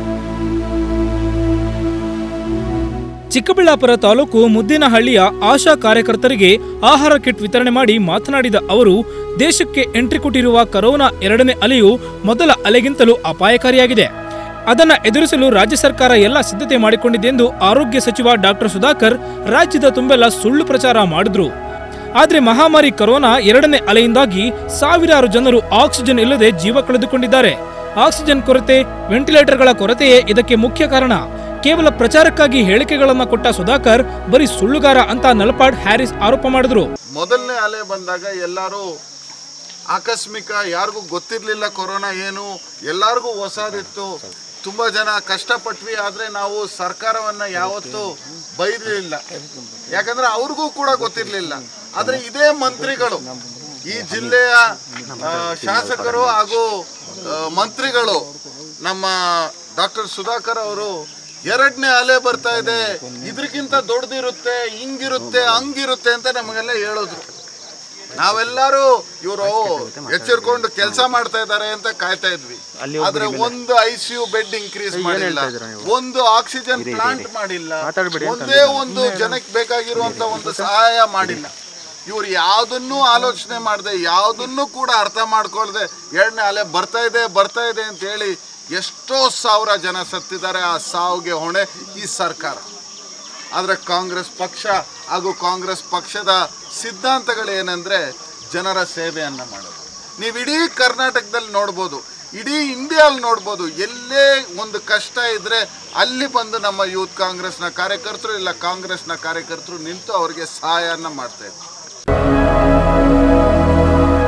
ಚಿಕ್ಕಬಳ್ಳಾಪುರ ತಾಲೂಕು ಮುದ್ದಿನಹಳ್ಳಿಯ ಆಶಾ ಕಾರ್ಯಕರ್ತರಿಗೆ ಆಹಾರ ಕಿಟ್ ವಿತರಣೆ ಮಾಡಿ ಮಾತನಾಡಿದ ಅವರು ದೇಶಕ್ಕೆ ಎಂಟ್ರಿ ಕೊಟ್ಟಿರುವ ಕರೋನಾ ಎರಡನೇ ಅಲೆಯು ಮೊದಲ ಅಲೆಗಿಂತಲೂ ಅಪಾಯಕಾರಿಯಾಗಿದೆ ಅದನ್ನ ಎದುರಿಸಲು ರಾಜ್ಯ ಸರ್ಕಾರ ಎಲ್ಲ ಸಿದ್ಧತೆ ಮಾಡಿಕೊಂಡಿದೆ ಎಂದು ಆರೋಗ್ಯ ಸಚಿವ ಡಾಕ್ಟರ್ ಸುಧಾಕರ್ ರಾಜ್ಯದ ತುಂಬೆಲ್ಲ ಸುಳ್ಳು ಪ್ರಚಾರ ಮಾಡಿದ್ರು ಆದ್ರೆ ಮಹಾಮಾರಿ ಕರೋನಾ ಎರಡನೇ ಅಲೆಯಿಂದಾಗಿ ಸಾವಿರಾರು ಜನರು ಆಕ್ಸಿಜನ್ ಇಲ್ಲದೆ ಜೀವ ಕಳೆದುಕೊಂಡಿದ್ದಾರೆ ಆಕ್ಸಿಜನ್ ಕೊರತೆ ವೆಂಟಿಲೇಟರ್ಗಳ ಕೊರತೆಯೇ ಇದಕ್ಕೆ ಮುಖ್ಯ ಕಾರಣ ಕೇವಲ ಪ್ರಚಾರಕ್ಕಾಗಿ ಹೇಳಿಕೆಗಳನ್ನ ಕೊಟ್ಟ ಸುಧಾಕರ್ ಬರೀ ಸುಳ್ಳುಗಾರ ಅಂತ ನಲಪಾಡ್ ಹ್ಯಾರಿಸ್ ಆರೋಪ ಮಾಡಿದ್ರು ಮೊದಲನೇ ಅಲೆ ಬಂದಾಗ ಎಲ್ಲರೂ ಆಕಸ್ಮಿಕ ಯಾರಿಗೂ ಗೊತ್ತಿರಲಿಲ್ಲ ಕೊರೋನಾ ಏನು ಎಲ್ಲರಿಗೂ ಹೊಸದಿತ್ತು ತುಂಬ ಜನ ಕಷ್ಟಪಟ್ವಿ ಆದರೆ ನಾವು ಸರ್ಕಾರವನ್ನು ಯಾವತ್ತೂ ಬೈದಲಿಲ್ಲ ಯಾಕಂದ್ರೆ ಅವ್ರಿಗೂ ಕೂಡ ಗೊತ್ತಿರಲಿಲ್ಲ ಆದರೆ ಇದೇ ಮಂತ್ರಿಗಳು ಈ ಜಿಲ್ಲೆಯ ಆ, ಶಾಸಕರು ಹಾಗೂ ಆ, ಮಂತ್ರಿಗಳು ನಮ್ಮ ಡಾಕ್ಟರ್ ಸುಧಾಕರ್ ಅವರು ಎರಡನೇ ಅಲೆ ಬರ್ತಾ ಇದೆ ಇದ್ರಕ್ಕಿಂತ ದೊಡ್ಡದಿರುತ್ತೆ ಹಿಂಗಿರುತ್ತೆ ಹಂಗಿರುತ್ತೆ ಅಂತ ನಮಗೆಲ್ಲ ಹೇಳಿದ್ರು ನಾವೆಲ್ಲರೂ ಇವರು ಎಚ್ಚರಿಕೊಂಡು ಕೆಲಸ ಮಾಡ್ತಾ ಇದ್ದಾರೆ ಅಂತ ಕಾಯ್ತಾ ಇದ್ವಿ ಆದ್ರೆ ಒಂದು I C U bed increase ಮಾಡಿಲ್ಲ ಒಂದು ಆಕ್ಸಿಜನ್ ಪ್ಲಾಂಟ್ ಮಾಡಿಲ್ಲ ಒಂದೇ ಒಂದು ಜನಕ್ಕೆ ಬೇಕಾಗಿರುವಂತ ಒಂದು ಸಹಾಯ ಮಾಡಿಲ್ಲ ಇವ್ರು ಯಾವ್ದನ್ನೂ ಆಲೋಚನೆ ಮಾಡದೆ ಯಾವ್ದನ್ನೂ ಕೂಡ ಅರ್ಥ ಮಾಡ್ಕೊಳ್ದೆ ಎರಡನೇ ಅಲೆ ಬರ್ತಾ ಇದೆ ಬರ್ತಾ ಇದೆ ಅಂತ ಹೇಳಿ ಎಷ್ಟೋ ಸಾವಿರ ಜನ ಸತ್ತಿದ್ದಾರೆ ಆ ಸಾವಿಗೆ ಹೊಣೆ ಈ ಸರ್ಕಾರ ಆದರೆ ಕಾಂಗ್ರೆಸ್ ಪಕ್ಷ ಹಾಗೂ ಕಾಂಗ್ರೆಸ್ ಪಕ್ಷದ ಸಿದ್ಧಾಂತಗಳು ಏನಂದರೆ ಜನರ ಸೇವೆಯನ್ನು ಮಾಡೋದು ನೀವು ಇಡೀ ಕರ್ನಾಟಕದಲ್ಲಿ ನೋಡ್ಬೋದು ಇಡೀ ಇಂಡಿಯಲ್ಲಿ ನೋಡ್ಬೋದು ಎಲ್ಲೇ ಒಂದು ಕಷ್ಟ ಇದ್ದರೆ ಅಲ್ಲಿ ಬಂದು ನಮ್ಮ ಯೂತ್ ಕಾಂಗ್ರೆಸ್ನ ಕಾರ್ಯಕರ್ತರು ಇಲ್ಲ ಕಾಂಗ್ರೆಸ್ನ ಕಾರ್ಯಕರ್ತರು ನಿಂತು ಅವರಿಗೆ ಸಹಾಯನ ಮಾಡ್ತಾ ಇದ್ರು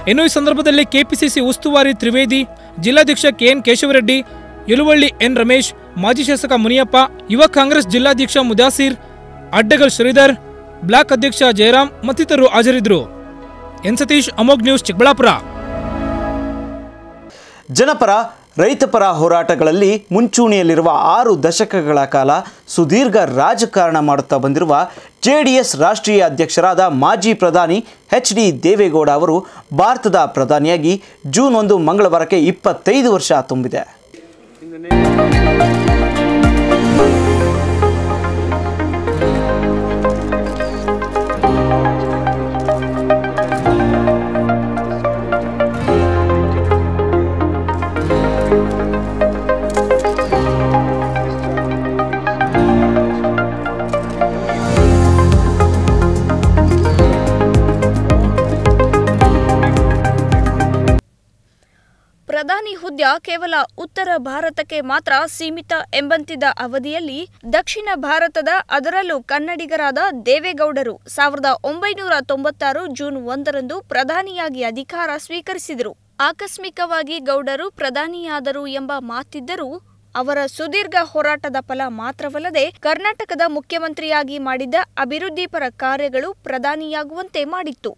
ಇನ್ನು ಈ ಸಂದರ್ಭದಲ್ಲಿ ಕೆಪಿಸಿಸಿ ಉಸ್ತುವಾರಿ ತ್ರಿವೇದಿ ಜಿಲ್ಲಾಧ್ಯಕ್ಷ ಕೆಎನ್ ಕೇಶವರೆಡ್ಡಿ ಯಲುವಳ್ಳಿ ಎನ್ ರಮೇಶ್ ಮಾಜಿ ಶಾಸಕ ಮುನಿಯಪ್ಪ ಯುವ ಕಾಂಗ್ರೆಸ್ ಜಿಲ್ಲಾಧ್ಯಕ್ಷ ಮುದಾಸಿರ್ ಅಡ್ಡಗಲ್ ಶ್ರೀಧರ್ ಬ್ಲಾಕ್ ಅಧ್ಯಕ್ಷ ಜಯರಾಮ್ ಮತ್ತಿತರರು ಹಾಜರಿದ್ದರು ಎನ್ ಸತೀಶ್ ಅಮೋಘ್ ನ್ಯೂಸ್ ಚಿಕ್ಕಬಳ್ಳಾಪುರ ಜನಪರ ರೈತಪರ ಹೋರಾಟಗಳಲ್ಲಿ ಮುಂಚೂಣಿಯಲ್ಲಿರುವ ಆರು ದಶಕಗಳ ಕಾಲ ಸುದೀರ್ಘ ರಾಜಕಾರಣ ಮಾಡುತ್ತಾ ಬಂದಿರುವ ಜೆಡಿಎಸ್ ರಾಷ್ಟ್ರೀಯ ಅಧ್ಯಕ್ಷರಾದ ಮಾಜಿ ಪ್ರಧಾನಿ ಎಚ್ ಡಿ ದೇವೇಗೌಡ ಅವರು ಭಾರತದ ಪ್ರಧಾನಿಯಾಗಿ ಜೂನ್ ಒಂದು ಮಂಗಳವಾರಕ್ಕೆ ಇಪ್ಪತ್ತೈದು ವರ್ಷ ತುಂಬಿದೆ ಪ್ರಧಾನಿ ಹುದ್ದೆ ಕೇವಲ ಉತ್ತರ ಭಾರತಕ್ಕೆ ಮಾತ್ರ ಸೀಮಿತ ಎಂಬಂತಿದ್ದ ಅವಧಿಯಲ್ಲಿ ದಕ್ಷಿಣ ಭಾರತದ ಅದರಲ್ಲೂ ಕನ್ನಡಿಗರಾದ ದೇವೇಗೌಡರು ಸಾವಿರದ ಒಂಬೈನೂರ ತೊಂಬತ್ತಾರು ಜೂನ್ ಒಂದರಂದು ಪ್ರಧಾನಿಯಾಗಿ ಅಧಿಕಾರ ಸ್ವೀಕರಿಸಿದರು ಆಕಸ್ಮಿಕವಾಗಿ ಗೌಡರು ಪ್ರಧಾನಿಯಾದರು ಎಂಬ ಮಾತಿದ್ದರೂ ಅವರ ಸುದೀರ್ಘ ಹೋರಾಟದ ಫಲ ಮಾತ್ರವಲ್ಲದೆ ಕರ್ನಾಟಕದ ಮುಖ್ಯಮಂತ್ರಿಯಾಗಿ ಮಾಡಿದ್ದ ಅಭಿವೃದ್ಧಿಪರ ಕಾರ್ಯಗಳು ಪ್ರಧಾನಿಯಾಗುವಂತೆ ಮಾಡಿತ್ತು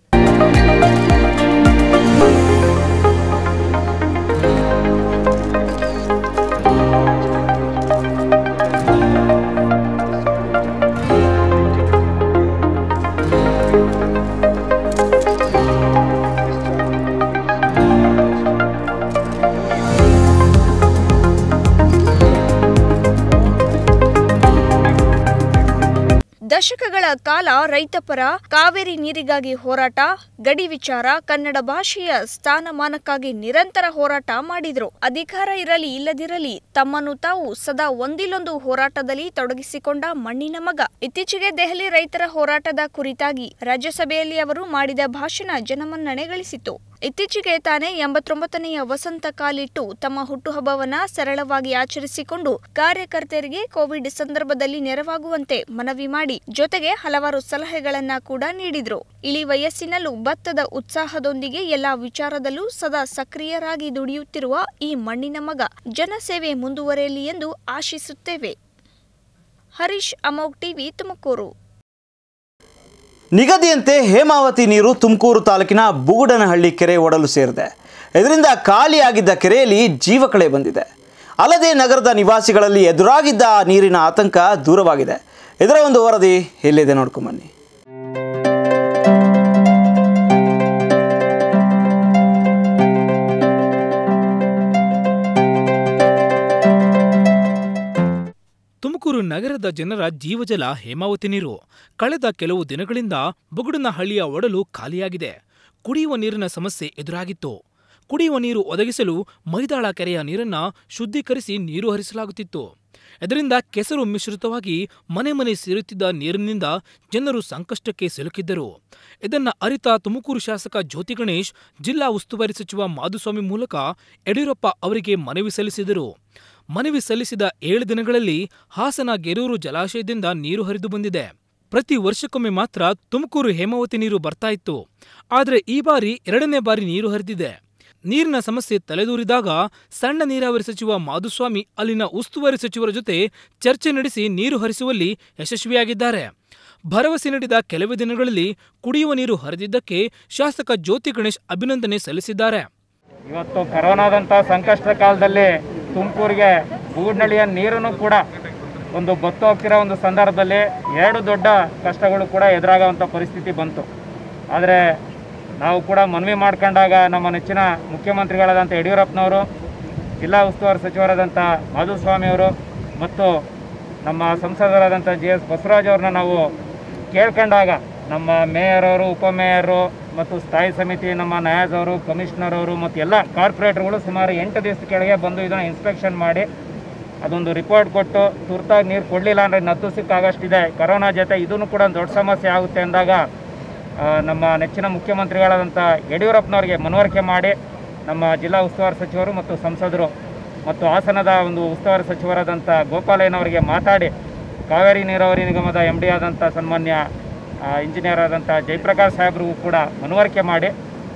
ದಶಕಗಳ ಕಾಲ ರೈತಪರ ಕಾವೇರಿ ನೀರಿಗಾಗಿ ಹೋರಾಟ ಗಡಿ ವಿಚಾರ ಕನ್ನಡ ಭಾಷೆಯ ಸ್ಥಾನಮಾನಕ್ಕಾಗಿ ನಿರಂತರ ಹೋರಾಟ ಮಾಡಿದ್ರು ಅಧಿಕಾರ ಇರಲಿ ಇಲ್ಲದಿರಲಿ ತಮ್ಮನ್ನು ತಾವು ಸದಾ ಒಂದಿಲ್ಲೊಂದು ಹೋರಾಟದಲ್ಲಿ ತೊಡಗಿಸಿಕೊಂಡ ಮಣ್ಣಿನ ಮಗ ಇತ್ತೀಚೆಗೆ ದೆಹಲಿ ರೈತರ ಹೋರಾಟದ ಕುರಿತಾಗಿ ರಾಜ್ಯಸಭೆಯಲ್ಲಿ ಅವರು ಮಾಡಿದ ಭಾಷಣ ಜನಮನ್ನಣೆ ಗಳಿಸಿತು ಇತ್ತೀಚೆಗೆ ತಾನೇ ಎಂಬತ್ತೊಂಬತ್ತನೆಯ ವಸಂತ ಕಾಲಿಟ್ಟು ತಮ್ಮ ಹುಟ್ಟುಹಬ್ಬವನ್ನ ಸರಳವಾಗಿ ಆಚರಿಸಿಕೊಂಡು ಕಾರ್ಯಕರ್ತರಿಗೆ ಕೋವಿಡ್ ಸಂದರ್ಭದಲ್ಲಿ ನೆರವಾಗುವಂತೆ ಮನವಿ ಮಾಡಿ ಜೊತೆಗೆ ಹಲವಾರು ಸಲಹೆಗಳನ್ನ ಕೂಡ ನೀಡಿದ್ರು ಇಳಿ ವಯಸ್ಸಿನಲ್ಲೂ ಭತ್ತದ ಉತ್ಸಾಹದೊಂದಿಗೆ ಎಲ್ಲಾ ವಿಚಾರದಲ್ಲೂ ಸದಾ ಸಕ್ರಿಯರಾಗಿ ದುಡಿಯುತ್ತಿರುವ ಈ ಮಣ್ಣಿನ ಮಗ ಜನಸೇವೆ ಮುಂದುವರೆಯಲಿ ಎಂದು ಆಶಿಸುತ್ತೇವೆ ಹರೀಶ್ ಅಮೋಗ್ ಟಿವಿ ತುಮಕೂರು ನಿಗದಿಯಂತೆ ಹೇಮಾವತಿ ನೀರು ತುಮಕೂರು ತಾಲೂಕಿನ ಬುಗುಡನಹಳ್ಳಿ ಕೆರೆ ಒಡಲು ಸೇರಿದೆ ಇದರಿಂದ ಖಾಲಿಯಾಗಿದ್ದ ಕೆರೆಯಲ್ಲಿ ಜೀವಕಳೆ ಬಂದಿದೆ ಅಲ್ಲದೆ ನಗರದ ನಿವಾಸಿಗಳಲ್ಲಿ ಎದುರಾಗಿದ್ದ ಆ ನೀರಿನ ಆತಂಕ ದೂರವಾಗಿದೆ ಇದರ ಒಂದು ವರದಿ ಎಲ್ಲಿದೆ ನೋಡ್ಕೊಂಬನ್ನಿ ತುಮಕೂರು ನಗರದ ಜನರ ಜೀವಜಲ ಹೇಮಾವತಿ ನೀರು ಕಳೆದ ಕೆಲವು ದಿನಗಳಿಂದ ಬುಗುಡನಹಳ್ಳಿಯ ಒಡಲು ಖಾಲಿಯಾಗಿದೆ ಕುಡಿಯುವ ನೀರಿನ ಸಮಸ್ಯೆ ಎದುರಾಗಿತ್ತು ಕುಡಿಯುವ ನೀರು ಒದಗಿಸಲು ಮೈದಾಳ ಕೆರೆಯ ನೀರನ್ನ ಶುದ್ಧೀಕರಿಸಿ ನೀರು ಹರಿಸಲಾಗುತ್ತಿತ್ತು ಇದರಿಂದ ಕೆಸರು ಮಿಶ್ರಿತವಾಗಿ ಮನೆ ಮನೆ ಸೇರುತ್ತಿದ್ದ ನೀರಿನಿಂದ ಜನರು ಸಂಕಷ್ಟಕ್ಕೆ ಸಿಲುಕಿದ್ದರು ಇದನ್ನ ಅರಿತ ತುಮಕೂರು ಶಾಸಕ ಜ್ಯೋತಿ ಗಣೇಶ್ ಜಿಲ್ಲಾ ಉಸ್ತುವಾರಿ ಸಚಿವ ಮಾಧುಸ್ವಾಮಿ ಮೂಲಕ ಯಡಿಯೂರಪ್ಪ ಅವರಿಗೆ ಮನವಿ ಸಲ್ಲಿಸಿದರು ಮನವಿ ಸಲ್ಲಿಸಿದ ಏಳು ದಿನಗಳಲ್ಲಿ ಹಾಸನ ಗೆರೂರು ಜಲಾಶಯದಿಂದ ನೀರು ಹರಿದು ಬಂದಿದೆ ಪ್ರತಿ ವರ್ಷಕ್ಕೊಮ್ಮೆ ಮಾತ್ರ ತುಮಕೂರು ಹೇಮಾವತಿ ನೀರು ಬರ್ತಾ ಇತ್ತು ಆದರೆ ಈ ಬಾರಿ ಎರಡನೇ ಬಾರಿ ನೀರು ಹರಿದಿದೆ ನೀರಿನ ಸಮಸ್ಯೆ ತಲೆದೂರಿದಾಗ ಸಣ್ಣ ನೀರಾವರಿ ಸಚಿವ ಮಾಧುಸ್ವಾಮಿ ಅಲ್ಲಿನ ಉಸ್ತುವಾರಿ ಸಚಿವರ ಜೊತೆ ಚರ್ಚೆ ನಡೆಸಿ ನೀರು ಹರಿಸುವಲ್ಲಿ ಯಶಸ್ವಿಯಾಗಿದ್ದಾರೆ ಭರವಸೆ ನೀಡಿದ ಕೆಲವೇ ದಿನಗಳಲ್ಲಿ ಕುಡಿಯುವ ನೀರು ಹರಿದಿದ್ದಕ್ಕೆ ಶಾಸಕ ಜ್ಯೋತಿ ಗಣೇಶ್ ಅಭಿನಂದನೆ ಸಲ್ಲಿಸಿದ್ದಾರೆ ಇವತ್ತು ಕರೋನಾದಂಥ ಸಂಕಷ್ಟದ ಕಾಲದಲ್ಲಿ ತುಮಕೂರಿಗೆ ಬೂಡ್ನಳ್ಳಿಯ ನೀರನ್ನು ಕೂಡ ಒಂದು ಬತ್ತು ಹೋಗ್ತಿರೋ ಒಂದು ಸಂದರ್ಭದಲ್ಲಿ ಎರಡು ದೊಡ್ಡ ಕಷ್ಟಗಳು ಕೂಡ ಎದುರಾಗುವಂಥ ಪರಿಸ್ಥಿತಿ ಬಂತು ಆದರೆ ನಾವು ಕೂಡ ಮನವಿ ಮಾಡ್ಕೊಂಡಾಗ ನಮ್ಮ ನೆಚ್ಚಿನ ಮುಖ್ಯಮಂತ್ರಿಗಳಾದಂಥ ಯಡಿಯೂರಪ್ಪನವರು ಜಿಲ್ಲಾ ಉಸ್ತುವಾರಿ ಸಚಿವರಾದಂಥ ಮಾಧುಸ್ವಾಮಿಯವರು ಮತ್ತು ನಮ್ಮ ಸಂಸದರಾದಂಥ ಜಿ ಎಸ್ ಬಸವರಾಜ್ ಅವ್ರನ್ನ ನಾವು ಕೇಳ್ಕೊಂಡಾಗ ನಮ್ಮ ಮೇಯರ್ ಅವರು ಉಪಮೇಯರು ಮತ್ತು ಸ್ಥಾಯಿ ಸಮಿತಿ ನಮ್ಮ ನಯಾಜ್ ಅವರು ಕಮಿಷನರ್ ಅವರು ಮತ್ತು ಎಲ್ಲ ಕಾರ್ಪೊರೇಟರ್ಗಳು ಸುಮಾರು ಎಂಟು ದಿವಸದ ಕೆಳಗೆ ಬಂದು ಇದನ್ನು ಇನ್ಸ್ಪೆಕ್ಷನ್ ಮಾಡಿ ಅದೊಂದು ರಿಪೋರ್ಟ್ ಕೊಟ್ಟು ತುರ್ತಾಗಿ ನೀರು ಕೊಡಲಿಲ್ಲ ಅಂದರೆ ನದ್ದು ಸಿಕ್ಕಾಗಷ್ಟಿದೆ ಕರೋನಾ ಜೊತೆ ಇದನ್ನು ಕೂಡ ಒಂದು ದೊಡ್ಡ ಸಮಸ್ಯೆ ಆಗುತ್ತೆ ಅಂದಾಗ ಆ, ನಮ್ಮ ನೆಚ್ಚಿನ ಮುಖ್ಯಮಂತ್ರಿಗಳಾದಂಥ ಯಡಿಯೂರಪ್ಪನವರಿಗೆ ಮನವರಿಕೆ ಮಾಡಿ ನಮ್ಮ ಜಿಲ್ಲಾ ಉಸ್ತುವಾರಿ ಸಚಿವರು ಮತ್ತು ಸಂಸದರು ಮತ್ತು ಹಾಸನದ ಒಂದು ಉಸ್ತುವಾರಿ ಸಚಿವರಾದಂಥ ಗೋಪಾಲಯ್ಯನವರಿಗೆ ಮಾತಾಡಿ ಕಾವೇರಿ ನೀರಾವರಿ ನಿಗಮದ ಎಮ್ ಡಿ ಆದಂಥ ಸನ್ಮಾನ್ಯ ಆ, ಇಂಜಿನಿಯರ್ ಆದಂಥ ಜಯಪ್ರಕಾಶ್ ಸಾಹೇಬ್ರಿಗೂ ಕೂಡ ಮನವರಿಕೆ ಮಾಡಿ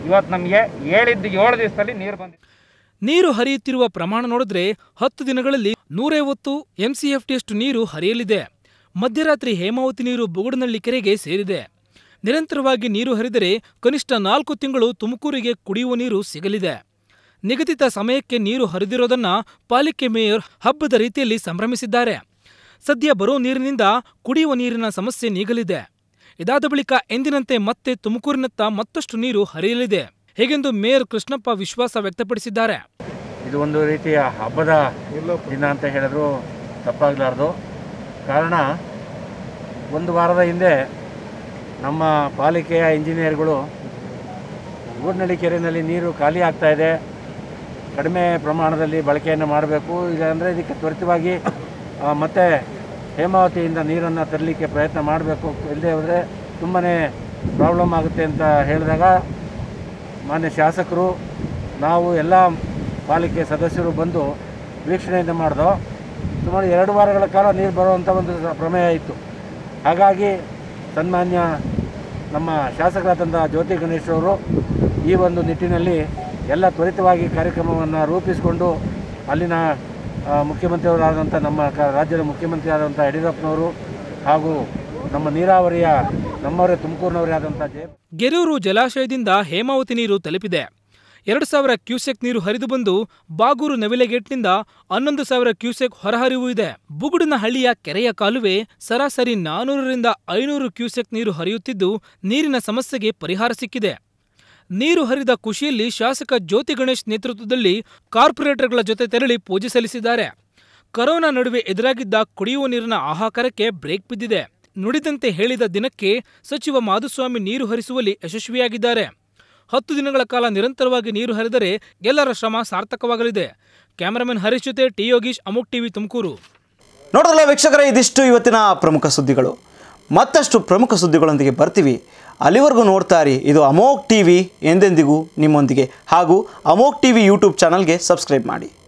ಇವತ್ತು ನಮಗೆ ಹೇಳಿದ್ದು ಏಳು ದಿವಸದಲ್ಲಿ ನೀರು ಬಂದಿದೆ ನೀರು ಹರಿಯುತ್ತಿರುವ ಪ್ರಮಾಣ ನೋಡಿದ್ರೆ ಹತ್ತು ದಿನಗಳಲ್ಲಿ ನೂರೈವತ್ತು ಎಂಸಿಎಫ್ಟಿಯಷ್ಟು ನೀರು ಹರಿಯಲಿದೆ ಮಧ್ಯರಾತ್ರಿ ಹೇಮಾವತಿ ನೀರು ಬುಗುಡನಹಳ್ಳಿ ಕೆರೆಗೆ ಸೇರಿದೆ ನಿರಂತರವಾಗಿ ನೀರು ಹರಿದರೆ ಕನಿಷ್ಠ ನಾಲ್ಕು ತಿಂಗಳು ತುಮಕೂರಿಗೆ ಕುಡಿಯುವ ನೀರು ಸಿಗಲಿದೆ ನಿಗದಿತ ಸಮಯಕ್ಕೆ ನೀರು ಹರಿದಿರೋದನ್ನ ಪಾಲಿಕೆ ಮೇಯರ್ ಹಬ್ಬದ ರೀತಿಯಲ್ಲಿ ಸಂಭ್ರಮಿಸಿದ್ದಾರೆ ಸದ್ಯ ಬರೋ ನೀರಿನಿಂದ ಕುಡಿಯುವ ನೀರಿನ ಸಮಸ್ಯೆ ನೀಗಲಿದೆ ಇದಾದ ಬಳಿಕ ಎಂದಿನಂತೆ ಮತ್ತೆ ತುಮಕೂರಿನತ್ತ ಮತ್ತಷ್ಟು ನೀರು ಹರಿಯಲಿದೆ ಹೇಗೆಂದು ಮೇಯರ್ ಕೃಷ್ಣಪ್ಪ ವಿಶ್ವಾಸ ವ್ಯಕ್ತಪಡಿಸಿದ್ದಾರೆ ಇದು ಒಂದು ರೀತಿಯ ಹಬ್ಬದ ದಿನ ಅಂತ ಹೇಳಿದ್ರು ತಪ್ಪಾಗಲಾರ್ದು ಕಾರಣ ಒಂದು ವಾರದ ಹಿಂದೆ ನಮ್ಮ ಪಾಲಿಕೆಯ ಇಂಜಿನಿಯರ್ಗಳು ಗೂಡ್ನಳ್ಳಿ ಕೆರೆಯಲ್ಲಿ ನೀರು ಖಾಲಿ ಆಗ್ತಾ ಇದೆ ಕಡಿಮೆ ಪ್ರಮಾಣದಲ್ಲಿ ಬಳಕೆಯನ್ನು ಮಾಡಬೇಕು ಈಗ ಅಂದರೆ ಇದಕ್ಕೆ ತ್ವರಿತವಾಗಿ ಆ, ಮತ್ತೆ ಹೇಮಾವತಿಯಿಂದ ನೀರನ್ನು ತರಲಿಕ್ಕೆ ಪ್ರಯತ್ನ ಮಾಡಬೇಕು ಇಲ್ಲದೆ ಹೋದರೆ ತುಂಬಾ ಪ್ರಾಬ್ಲಮ್ ಆಗುತ್ತೆ ಅಂತ ಹೇಳಿದಾಗ ಮಾನ್ಯ ಶಾಸಕರು ನಾವು ಎಲ್ಲ ಪಾಲಿಕೆ ಸದಸ್ಯರು ಬಂದು ವೀಕ್ಷಣೆಯಿಂದ ಮಾಡಿದೋ ಸುಮಾರು ಎರಡು ವಾರಗಳ ಕಾಲ ನೀರು ಬರುವಂಥ ಒಂದು ಸ- ಪ್ರಮೇಯ ಇತ್ತು ಹಾಗಾಗಿ ಸನ್ಮಾನ್ಯ ನಮ್ಮ ಶಾಸಕರಾದಂಥ ಜ್ಯೋತಿ ಗಣೇಶ್ ಅವರು ಈ ಒಂದು ನಿಟ್ಟಿನಲ್ಲಿ ಎಲ್ಲ ತ್ವರಿತವಾಗಿ ಕಾರ್ಯಕ್ರಮವನ್ನು ರೂಪಿಸಿಕೊಂಡು ಅಲ್ಲಿನ ಆ, ಮುಖ್ಯಮಂತ್ರಿಯವರಾದಂಥ ನಮ್ಮ ಕ ರಾಜ್ಯದ ಮುಖ್ಯಮಂತ್ರಿ ಆದಂಥ ಯಡಿಯೂರಪ್ಪನವರು ಹಾಗೂ ನಮ್ಮ ನೀರಾವರಿಯ ನಮ್ಮವರೇ ತುಮಕೂರಿನವರೇ ಆದಂಥ ಜಯ ಗೆರೂರು ಜಲಾಶಯದಿಂದ ಹೇಮಾವತಿ ನೀರು ತಲುಪಿದೆ ಎರಡು ಸಾವಿರ ಕ್ಯೂಸೆಕ್ ನೀರು ಹರಿದು ಬಂದು ಬಾಗೂರು ನವಿಲೆಗೇಟ್ನಿಂದ ಹನ್ನೊಂದು ಸಾವಿರ ಕ್ಯೂಸೆಕ್ ಹೊರಹರಿವು ಇದೆ ಬುಗುಡಿನ ಹಳ್ಳಿಯ ಕೆರೆಯ ಕಾಲುವೆ ಸರಾಸರಿ ನಾನೂರರಿಂದ ಐನೂರು ಕ್ಯೂಸೆಕ್ ನೀರು ಹರಿಯುತ್ತಿದ್ದು ನೀರಿನ ಸಮಸ್ಯೆಗೆ ಪರಿಹಾರ ಸಿಕ್ಕಿದೆ ನೀರು ಹರಿದ ಖುಷಿಯಲ್ಲಿ ಶಾಸಕ ಜ್ಯೋತಿ ಗಣೇಶ್ ನೇತೃತ್ವದಲ್ಲಿ ಕಾರ್ಪೊರೇಟರ್ಗಳ ಜೊತೆ ತೆರಳಿ ಪೂಜೆ ಸಲ್ಲಿಸಿದ್ದಾರೆ ಕರೋನಾ ನಡುವೆ ಎದುರಾಗಿದ್ದ ಕುಡಿಯುವ ನೀರಿನ ಹಾಹಾಕಾರಕ್ಕೆ ಬ್ರೇಕ್ ಬಿದ್ದಿದೆ ನುಡಿದಂತೆ ಹೇಳಿದ ದಿನಕ್ಕೆ ಸಚಿವ ಮಾಧುಸ್ವಾಮಿ ನೀರು ಹರಿಸುವಲ್ಲಿ ಯಶಸ್ವಿಯಾಗಿದ್ದಾರೆ ಹತ್ತು ದಿನಗಳ ಕಾಲ ನಿರಂತರವಾಗಿ ನೀರು ಹರಿದರೆ ಎಲ್ಲರ ಶ್ರಮ ಸಾರ್ಥಕವಾಗಲಿದೆ ಕ್ಯಾಮರಾಮನ್ ಹರೀಶ್ ಜೊತೆ ಟಿ ಯೋಗೀಶ್ ಅಮುಕ್ ಟಿವಿ ತುಮಕೂರು ನೋಡೋದಲ್ಲ ವೀಕ್ಷಕರೇ ಇದಿಷ್ಟು ಇವತ್ತಿನ ಪ್ರಮುಖ ಸುದ್ದಿಗಳು ಮತ್ತಷ್ಟು ಪ್ರಮುಖ ಸುದ್ದಿಗಳೊಂದಿಗೆ ಬರ್ತೀವಿ ಅಲ್ಲಿವರೆಗೂ ನೋಡ್ತಾ ಇರಿ ಇದು ಅಮೋಕ್ ಟಿ ವಿ ಎಂದೆಂದಿಗೂ ನಿಮ್ಮೊಂದಿಗೆ ಹಾಗೂ ಅಮೋಕ್ ಟಿ ವಿ ಯೂಟ್ಯೂಬ್ ಚಾನಲ್ಗೆ ಸಬ್ಸ್ಕ್ರೈಬ್ ಮಾಡಿ